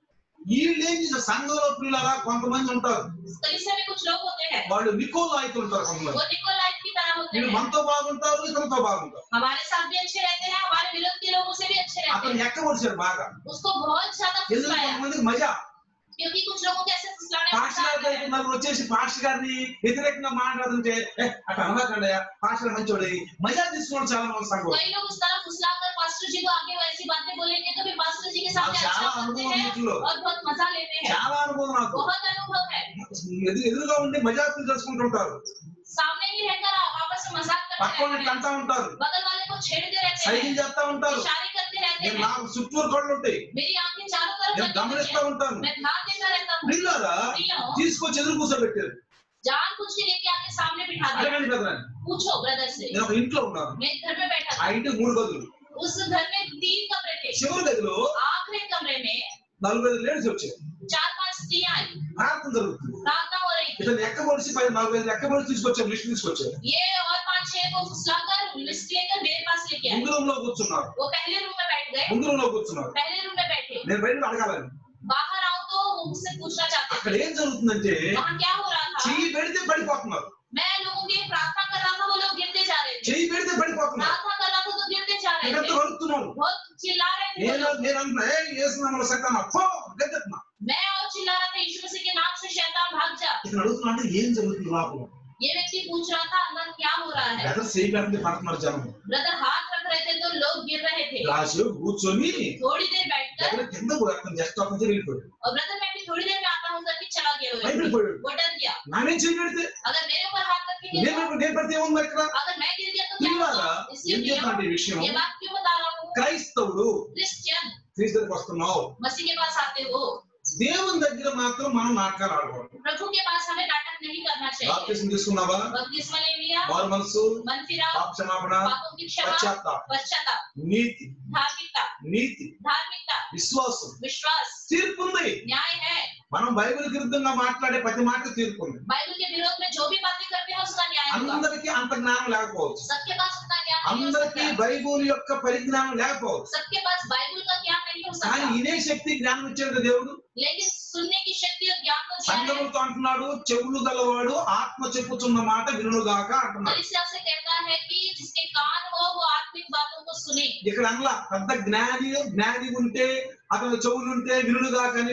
వీళ్ళు ఏం చేశారు సంఘంలో పిల్లలా కొంతమంది ఉంటారు कलीसिया में कुछ लोग होते हैं వాళ్ళు నికోలు అయితే ఉంటారు కొంతమంది वो निकोलाइट की तरह होते వీళ్ళు हैं మనతో బాగుంటారు ఇతరులతో బాగుంటారు हमारे साथ भी अच्छे रहते हैं हमारे विरोध के लोगों से भी अच्छे रहते అతను हैं ఎక్కబడిచాడు బాగా उसको बहुत ज्यादा ఎందుకు फुसलाया కొంతమందికి మజా क्योंकि कुछ लोगों को ऐसे फुसलाने में పాస్టర్ मजा గారి आता है దగ్గరికి నలుగురు వచ్చేసి పాస్టర్ గారిని వ్యతిరేకంగా మాట్లాడుతుంటే "ఏ, అట్లా అనకండి పాస్టర్ మంచోడి మజా తీసుకోవడం చాలా మంది సంఘం कई लोग उस तरह फुसलाकर पास्टर जी को आगे वैसी बातें बोलेंगे तो फिर पास्टर जी के सामने अब अच्छा ज्यादा बोलते अनुभव हैं निकलो। और बहुत मजा लेते हैं చాలా అనుభవం నాకు बहुत अनुभव है ఎదురు ఎదురుగా ఉండి మజాకులు చేసుకుంటుంటారు सामने ही रहकर आप आपस में मजाक करते పక్కన रहते हैं అంటా ఉంటారు बगल वाले को छेड़ते रहते సైకిల్ हैं చేస్తా ఉంటారు इशारे करते रहते నేను हैं నాకు చుట్టూరు కళ్ళు ఉంటాయి मेरी आंखें चारों तरफ నేను लगी हुई గమనిస్తా हैं। ఉంటాను मैं ध्यान देता रहता हूँ పిల్లరా प्रियो తీసుకొచ్చి ఎదురు కూర్చోబెట్టారు जान कुछ के लेके आके सामने बिठा दिया అడగండి కదా पूछो ब्रदर से నేను ఒక ఇంట్లో ఉన్నాను मैं एक घर में बैठा ఆ था ఇంటికి మూడు గదులు उस घर में तीन कमरे थे చివరి గదిలో आखिरी कमरे में నలభై ఐదు లేడీస్ వచ్చాయి चार पांच स्त्रियां आई ప్రార్థన జరుగుతుంది प्रार्थना हो रही थी ఇతను ఎక్కబడిసి పది నలభై ఐదు ఎక్కబడి తీసుకొచ్చారు లిస్ట్ తీసుకొచ్చారు ये और पांच छह को फुसलाकर लिस्ट लेकर मेरे पास लेके आए ముందు రూమ్ లో కూర్చున్నారు वो पहले रूम में बैठ गए ముందు రూమ్ లో కూర్చున్నారు पहले रूम में बैठे నేను బయట అడగాలని बाहर आओ तो वो मुझसे पूछना चाहते అక్కడ थे ఏం జరుగుతుందంటే वहाँ क्या हो रहा था చెయ్యి పెడితే పడిపోతున్నారు मैं लोगों की प्रार्थना कर रहा था वो लोग गिरते जा रहे थे చెయ్యి పెడితే పడిపోతున్నారు प्रार्थना कर रहा था तो गिरते जा रहे ఇక్కడంతా थे వరుతున్నారు बहुत चिल्ला रहे थे वो నేను लोग। నేను అంటున్నా ఏ వేసిన సక్కన పో గద్దెత్తున్నా मैं और चिल्ला रहा था यीशु मसीह के नाम से शैतान भाग जा ఇక్కడ అడుగుతున్నా అంటే ఏం జరుగుతుంది లోపల ये व्यक्ति पूछ रहा था अंदर क्या हो रहा है బ్రదర్ చేయి పెడితే పడుతున్నారు జనం ब्रदर हाथ रख रहे थे तो लोग गिर रहे थे కాసేపు కూర్చొని थोड़ी देर बैठकर ఎక్కడ కింద పోయాడు జస్ట్ ఒక వెళ్ళిపోయాడు और ब्रदर मैं भी थोड़ी देर में आता हूँ करके चला गया वो బయటకు व्यक्ति। పోయాడు वो डर गया నానేం చేయి పెడితే अगर मेरे ऊपर हाथ रख के నేను गिरा నేను పెడితే ఏముంది ఇక్కడ अगर मैं गिर गया तो क्या పిల్లరా होगा इसलिए ఏం చెప్తాంటే ఈ प्रियो, విషయం ये बात क्यों बता रहा हूँ క్రైస్తవుడు क्रिश्चियन క్రీస్తు దగ్గరికి వస్తున్నావు मसीह के पास आते हो దేవుని దగ్గర మాత్రం మనం నాటకాలు ఆడకూడదు प्रभु के पास हमें नाटक नहीं करना चाहिए బాప్తిసం తీసుకున్నావా बपतिस्मा ले लिया వారు మనసు मन फिरा పాప క్షమాపణ पापों की क्षमा పశ్చాత్తాపం पश्चाताप నీతి धार्मिकता నీతి धार्मिकता విశ్వాసం विश्वास తీర్పు ఉంది न्याय है మనం బైబిల్ విరుద్ధంగా మాట్లాడే ప్రతి మాట తీర్పు ఉంది बाइबल के विरोध में जो भी बातें करते हैं उसका न्याय होगा అందరికీ అంత జ్ఞానం లేకపోవచ్చు सबके पास उतना ज्ञान नहीं हो అందరికీ सकता బైబిల్ యొక్క పరిజ్ఞానం లేకపోవచ్చు सबके पास बाइबल का ज्ञान नहीं हो కానీ सकता ఇదే శక్తి జ్ఞానం ఇచ్చాడు దేవుడు लेकिन सुनने की शक्ति और ज्ञान तो दिया है సంగములతో అంటున్నాడు చెవులు గలవాడు ఆత్మ చెప్పుచున్న మాట వినుగాక అంటున్నాడు कलिसिया से कहता है कि जिसके कान हो वो आत्मिक बातों को सुने ఇక్కడ అనలా పెద్ద జ్ఞాని జ్ఞాని ఉంటే అతను చెవులు ఉంటే వినుడుగా కానీ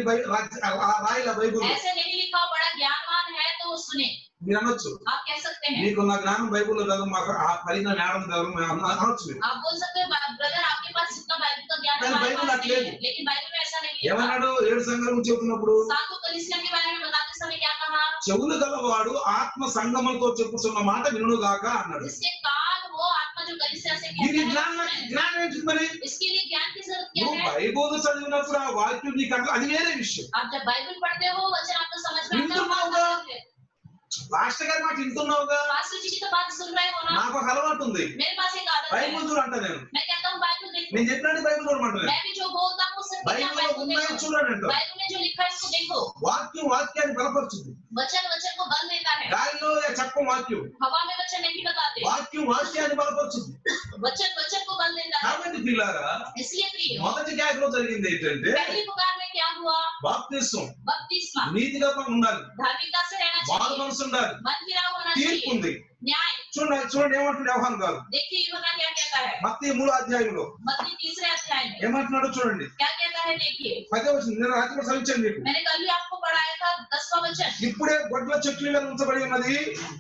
రాయల బైబుల్ ऐसे नहीं लिखा बड़ा ज्ञानवान है तो वो सुने మీరు అనొచ్చు आप कह सकते हैं మీకున్న జ్ఞానం బైబుల్లో చదువు మాకు ఆ పరిజ్ఞానం ఏడం చదువు మేము అన- అనొచ్చు మీరు आप बोल सकते हैं ब्रदर आपके पास जितना बाइबल का ज्ञान है, नहीं, हमारे बाइबल पास अकेले नहीं है लेकिन बाइबल में ऐसा नहीं लिखा ఏమన్నాడు ఏడు సంఘం చెబుతున్నప్పుడు सातों कलिसिया के बारे में बताते समय क्या कहा చెవులు గలవాడు ఆత్మ సంగములతో చెప్పుతున్న మాట వినుగాక అన్నాడు जिसके कान हो आत्मा जो कलिसिया से దీని कहता है జ్ఞానం वो सुने। జ్ఞానం ఏంటి మరి इसके लिए ज्ञान की जरूरत क्या నువ్వు है బైబుల్ చదివినప్పుడు ఆ వాక్యం నీకు అర్థం అది వేరే విషయం आप जब बाइबल पढ़ते हो वचन आपको समझ में आता है बिल्कुल वो बात होगा। अलग है। పాస్టర్ గారి మాట వింటున్నావుగా पास्टर जी की तो बात सुन रहे हो ना నాకు ఒక అలవాటు ఉంది मेरे पास एक आदत है బైబుల్ చూడు అంట నేను मैं कहता हूँ बाइबल देखो నేను చెప్పినట్టు బైబుల్ చూడమంటాను मैं भी जो बोलता हूँ उससे क्या బైబిల్లో बाइबल ఉన్నాయో देखो చూడండి बाइबल में जो लिखा है उसको देखो వాక్యం వాక్యాన్ని బలపరుచుంది वचन वचन को बल देता है గాలిలో చెప్పం వాక్యం हवा में वचन नहीं बताते వాక్యం వాక్యాన్ని బలపరుచుంది वचन वचन को बल देता है కాబట్టి పిల్లారా इसलिए प्रिय మొదటి కేకలో జరిగింది ఏంటంటే पहली पुकार में क्या हुआ బాప్తిస్వం बपतिस्मा నీతిగా ఉండాలి धार्मिकता से रहना మారు चाहिए మనసు ఉండాలి मन फिरा होना తీర్పు चाहिए ఉంది न्याय చూడండి చూడండి ఏమంటున్నాడు వ్యవహారం గారు देखिए यूहन्ना क्या कहता है మత్తి మూడో అధ్యాయంలో मत्ती तीसरे अध्याय में ఏమంటున్నాడు చూడండి क्या कहता है देखिए పదే వచ్చింది నేను రాత్రి కూడా చదివించాను మీకు मैंने कल भी आपको पढ़ाया था दसवां वचन ఇప్పుడే గొడ్ల చెట్లు మీద ఉంచబడి ఉన్నది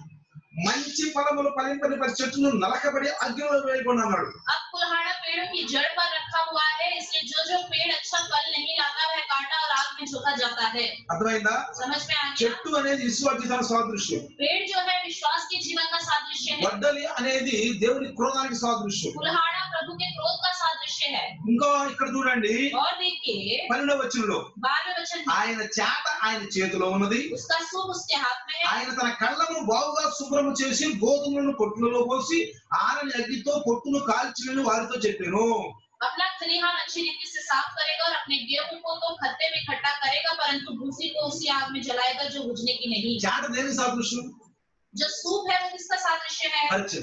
మంచి ఫలములు ఫలింపని పరి చెట్టును నలకబడి అగ్నిలో వేయకుండా అన్నాడు अब कुल्हाड़ा पेड़ों की जड़ पर रखा हुआ है इसलिए जो जो पेड़ अच्छा फल नहीं लाता वह काटा और आग में झोंका जाता है అర్థమైందా समझ में आ गया చెట్టు అనేది విశ్వాస సాదృశ్యం पेड़ जो है विश्वास के जीवन का सादृश्य है గొడ్డలి అనేది దేవుని క్రోధానికి సాదృశ్యం कुल्हाड़ा प्रभु के क्रोध का सादृश्य है ఇంకా ఇక్కడ చూడండి और देखिए పన్నెండవ వచనంలో बारहवें वचन में ఆయన చేత ఆయన చేతిలో ఉన్నది उसका सूप उसके हाथ में है ఆయన తన కళ్ళను బాగుగా శుభ్రము చేసి గోధుమలను పొట్టులలో పోసి ఆరని అగ్గితో పొట్టును కాల్చినని వారితో చెప్పాను अपना खलिहान अच्छी रीति से साफ करेगा और अपने गेहूं को तो खत्ते में इकट्ठा करेगा परंतु भूसी को उसी आग में जलाएगा जो बुझने की नहीं చేత దేని సాదృశ్యం जो सूप है वो किसका सादृश्य है పరిచయం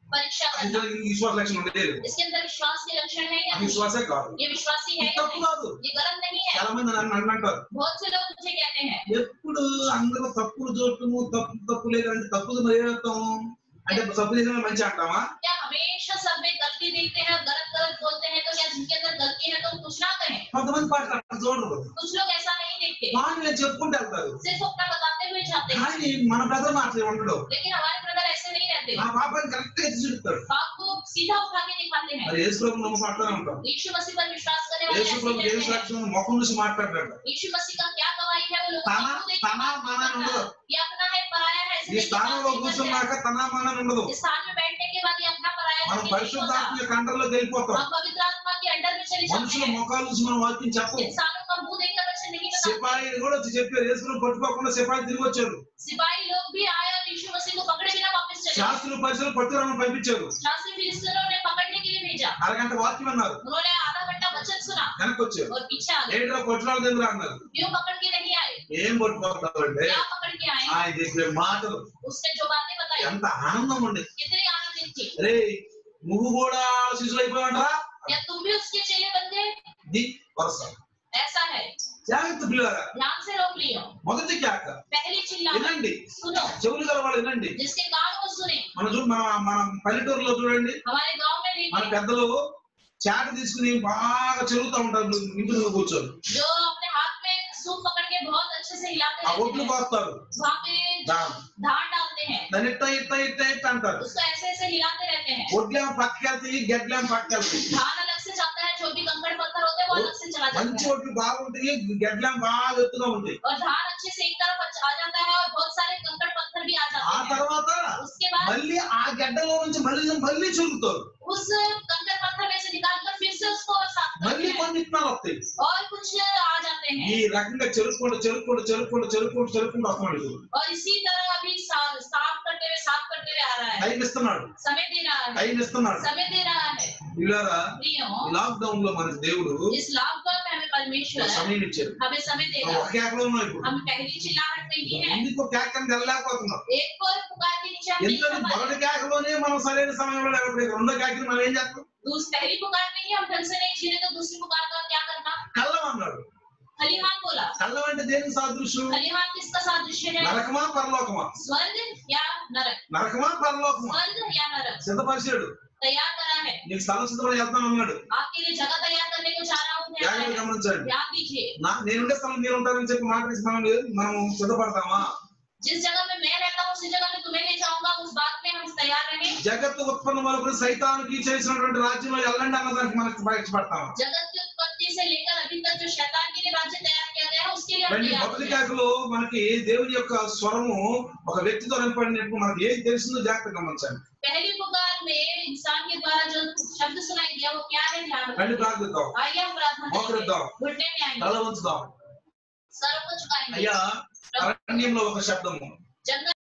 परीक्षा करना అందులో ఈ విశ్వాస లక్షణం లేదు इसके अंदर विश्वास के लक्षण है या అది नहीं? విశ్వాసే కాదు ये विश्वासी है ఇది या తప్పు नहीं? కాదు ये गलत नहीं है చాలా మంది నన్ను నన్ను అంటారు बहुत से लोग मुझे कहते हैं ఎప్పుడు అందరూ తప్పులు చూడటము తప్పు తప్పు లేదంటే తప్పులు మర్యాదం అంటే తప్పు చేసిన మంచి అంటామా क्या हमेशा सब में गलती देखते हैं गलत गलत बोलते हैं तो क्या जिनके अंदर गलती है तो हम कुछ ना कहें కొంతమంది పాటలు అట్లా చూడరు कुछ लोग ऐसा नहीं देखते వాళ్ళు నేను చెప్పుకుంటూ వెళ్తారు सिर्फ अपना बताते हुए जाते हैं కానీ మన బ్రదర్ మాటలు ఉండడు लेकिन हमारे ब्रदर ऐसे नहीं रहते ఆ పాపాన్ని కరెక్ట్ గా ఎత్తి చూపుతాడు पाप को सीधा उठा के दिखाते हैं మరి యేసు ప్రభు నమ్మకం అట్లనే ఉంటాం यीशु मसीह पर विश्वास करने वाले యేసు ऐसे ప్రభు ही యేసు रहते हैं లక్షణం ముఖం నుంచి మాట్లాడతాడు यीशु मसीह का क्या गवाही है वो लोगों तना- को देख के तना बात नहीं माना करता। ఉండదు. ये अपना है पराया है ऐसे ఈ देख के बात స్థానంలో नहीं करते కూర్చున్నాక हैं। తనామానం ఉండదు इस स्थान में बैठने के बाद ये अपना पराया మనం करके नहीं होता। పరిశుద్ధాత్మ యొక్క అండర్లోకి వెళ్ళిపోతాం हम पवित्र आत्मा के अंडर में चले जाते మనుషుల हैं ముఖాలు చూసి మనం వాక్యం చెప్పం इंसानों का मुंह देखकर वचन नहीं बताते సిపాయిని కూడా వచ్చి చెప్పారు యేసును పట్టుకోకుండా సిపాయి తిరిగి వచ్చారు सिपाही लोग भी आए और यीशु मसीह को पकड़े बिना वापस चले गए। శాస్త్రులు పరిశీలన పట్టుకురమ్మని పంపించారు शास्त्री फिलिस्तीनों ने पकड़ने के लिए भेजा అరగంట వాక్యం అన్నారు उन्होंने आधा घंटा वचन सुना వెనక్కి వచ్చారు और पीछे आ गए ఏంట్రా పట్టురాలు దగ్గర అన్నారు क्यों पकड़ के नहीं आए ఏం పట్టుకోతారంటే क्या पकड़ के आए ఆయన చెప్పే మాటలు उसने जो बातें बताई ఎంత ఆనందం ఉండే कितनी आनंदित थी రే నువ్వు కూడా శిశులు అయిపోయాడరా क्या तुम भी उसके चेले बन गए ది వరుస ऐसा है జాగ్రత్త పిల్లరా ध्यान से रोक लियो మొదటి కేక पहली चिल्ला వినండి सुनो చెవులు గల వాళ్ళు వినండి जिसके कान को सुने మన చూ మన మన పల్లెటూరులో చూడండి हमारे गांव में మన देखिए పెద్దలు చాట తీసుకుని బాగా చెరుగుతూ ఉంటారు ఇంటి ముందు కూర్చొని जो अपने हाथ में सूप पकड़ के बहुत अच्छे से हिलाते ఆ रहते ఒడ్లు हैं కోస్తారు वहाँ पे దా- धान डालते हैं దాన్ని ఇట్ట ఇట్ట ఇట్ట ఇట్ట అంటారు उसको ऐसे ऐसे हिलाते रहते हैं ఒడ్లేమో పక్కకెళ్తాయి గడ్లేమో పక్కకెళ్తాయి धान अलग से जाता है जो भी कंकड़ पत्थर होते हैं वो अलग से चला మంచి जाता है ఒడ్లు బాగుంటాయి గడ్లేమో బాగా ఎత్తుగా ఉంటాయి और धान अच्छे से एक तरफ आ जाता है और बहुत सारे कंकड़ पत्थर भी आ ఆ जाते हैं తర్వాత उसके बाद మళ్ళీ ఆ గడ్డలో నుంచి మళ్ళీ మళ్ళీ చురుకుతారు उस कंकड़ पत्थर में से निकालकर फिर से उसको साफ మళ్ళీ करते हैं కొన్ని విత్తనాలు వస్తాయి और कुछ आ जाते ఈ हैं రకంగా చెరుక్కుంటూ చెరుక్కుంటూ చెరుక్కుంటూ చెరుక్కుంటూ చెరుక్కుంటూ వస్తున్నాడు ఇప్పుడు. और इसी तरह अभी सा- साफ करते हुए साफ करते हुए आ रहा है టైం ఇస్తున్నాడు समय दे रहा है టైం ఇస్తున్నాడు समय दे रहा है ఇలారా प्रियो లాక్ డౌన్ లో మనకి దేవుడు इस लॉकडाउन में हमें ఒక परमेश्वर సమయం ఇచ్చాడు हमें समय दे మనం रहा ఒక है కేకలో ఉన్నాం ఇప్పుడు हम पहली चिल्लाहट में ही है ఎందుకు కేకని వెళ్ళలేకపోతున్నాం एक को पुकार के नीचे हम नहीं ఎందుకంటే संभाले। మొదటి కేకలోనే మనం సరైన సమయంలో లేకపోతే రెండో కేకని మనం ఏం చేస్తాం दूस पहली पुकार में ही हम ढंग से नहीं झीले तो दूसरी पुकार का क्या करना కళ్ళం అన్నాడు खलिहान बोला కళ్ళం అంటే దేనికి సాదృశ్యం खलिहान किसका सादृश्य है నరకమా పరలోకమా स्वर्ग या नरक నరకమా పరలోకమా स्वर्ग या नरक సిద్ధపరిచాడు तैयार करा है నీకు స్థలం సిద్ధపడి వెళ్తాను అన్నాడు आपके लिए जगह तैयार करने को चाह रहा हूँ ध्यान జాగ్రత్తగా रहे। గమనించండి ध्यान दीजिए నా నేనుండే స్థలం మీరు ఉంటారని చెప్పి మాట ఇచ్చి మనం మనం సిద్ధపడతామా जिस जगह में मैं रहता हूँ उसी जगह में तुम्हें ले जाऊंगा उस बात में हम तैयार रहे జగత్తు ఉత్పన్న వరకు సైతానికి చేసినటువంటి రాజ్యంలో వెళ్ళండి అన్నదానికి మనకి బయటపడతాం जगत की उत्पत्ति से लेकर अभी तक जो शैतान के लिए राज्य तैयार किया गया है उसके लिए हम రండి तैयार మొదటి हैं। కేకలో మనకి దేవుని యొక్క స్వరము ఒక వ్యక్తితో నింపడినట్టు మనకి ఏది తెలిసిందో జాగ్రత్తగా గమనించండి पहली पुकार में इंसान के द्वारा जो शब्द सुनाई दिया वो क्या है ध्यान रखें। రండి ప్రార్థిద్దాం आइए हम प्रार्थना మోకరిద్దాం. करेंगे घुटने में आएंगे తల ఉంచుదాం सर को झुकाएंगे అయ్యా అరణ్యంలో ఒక శబ్దము जंगल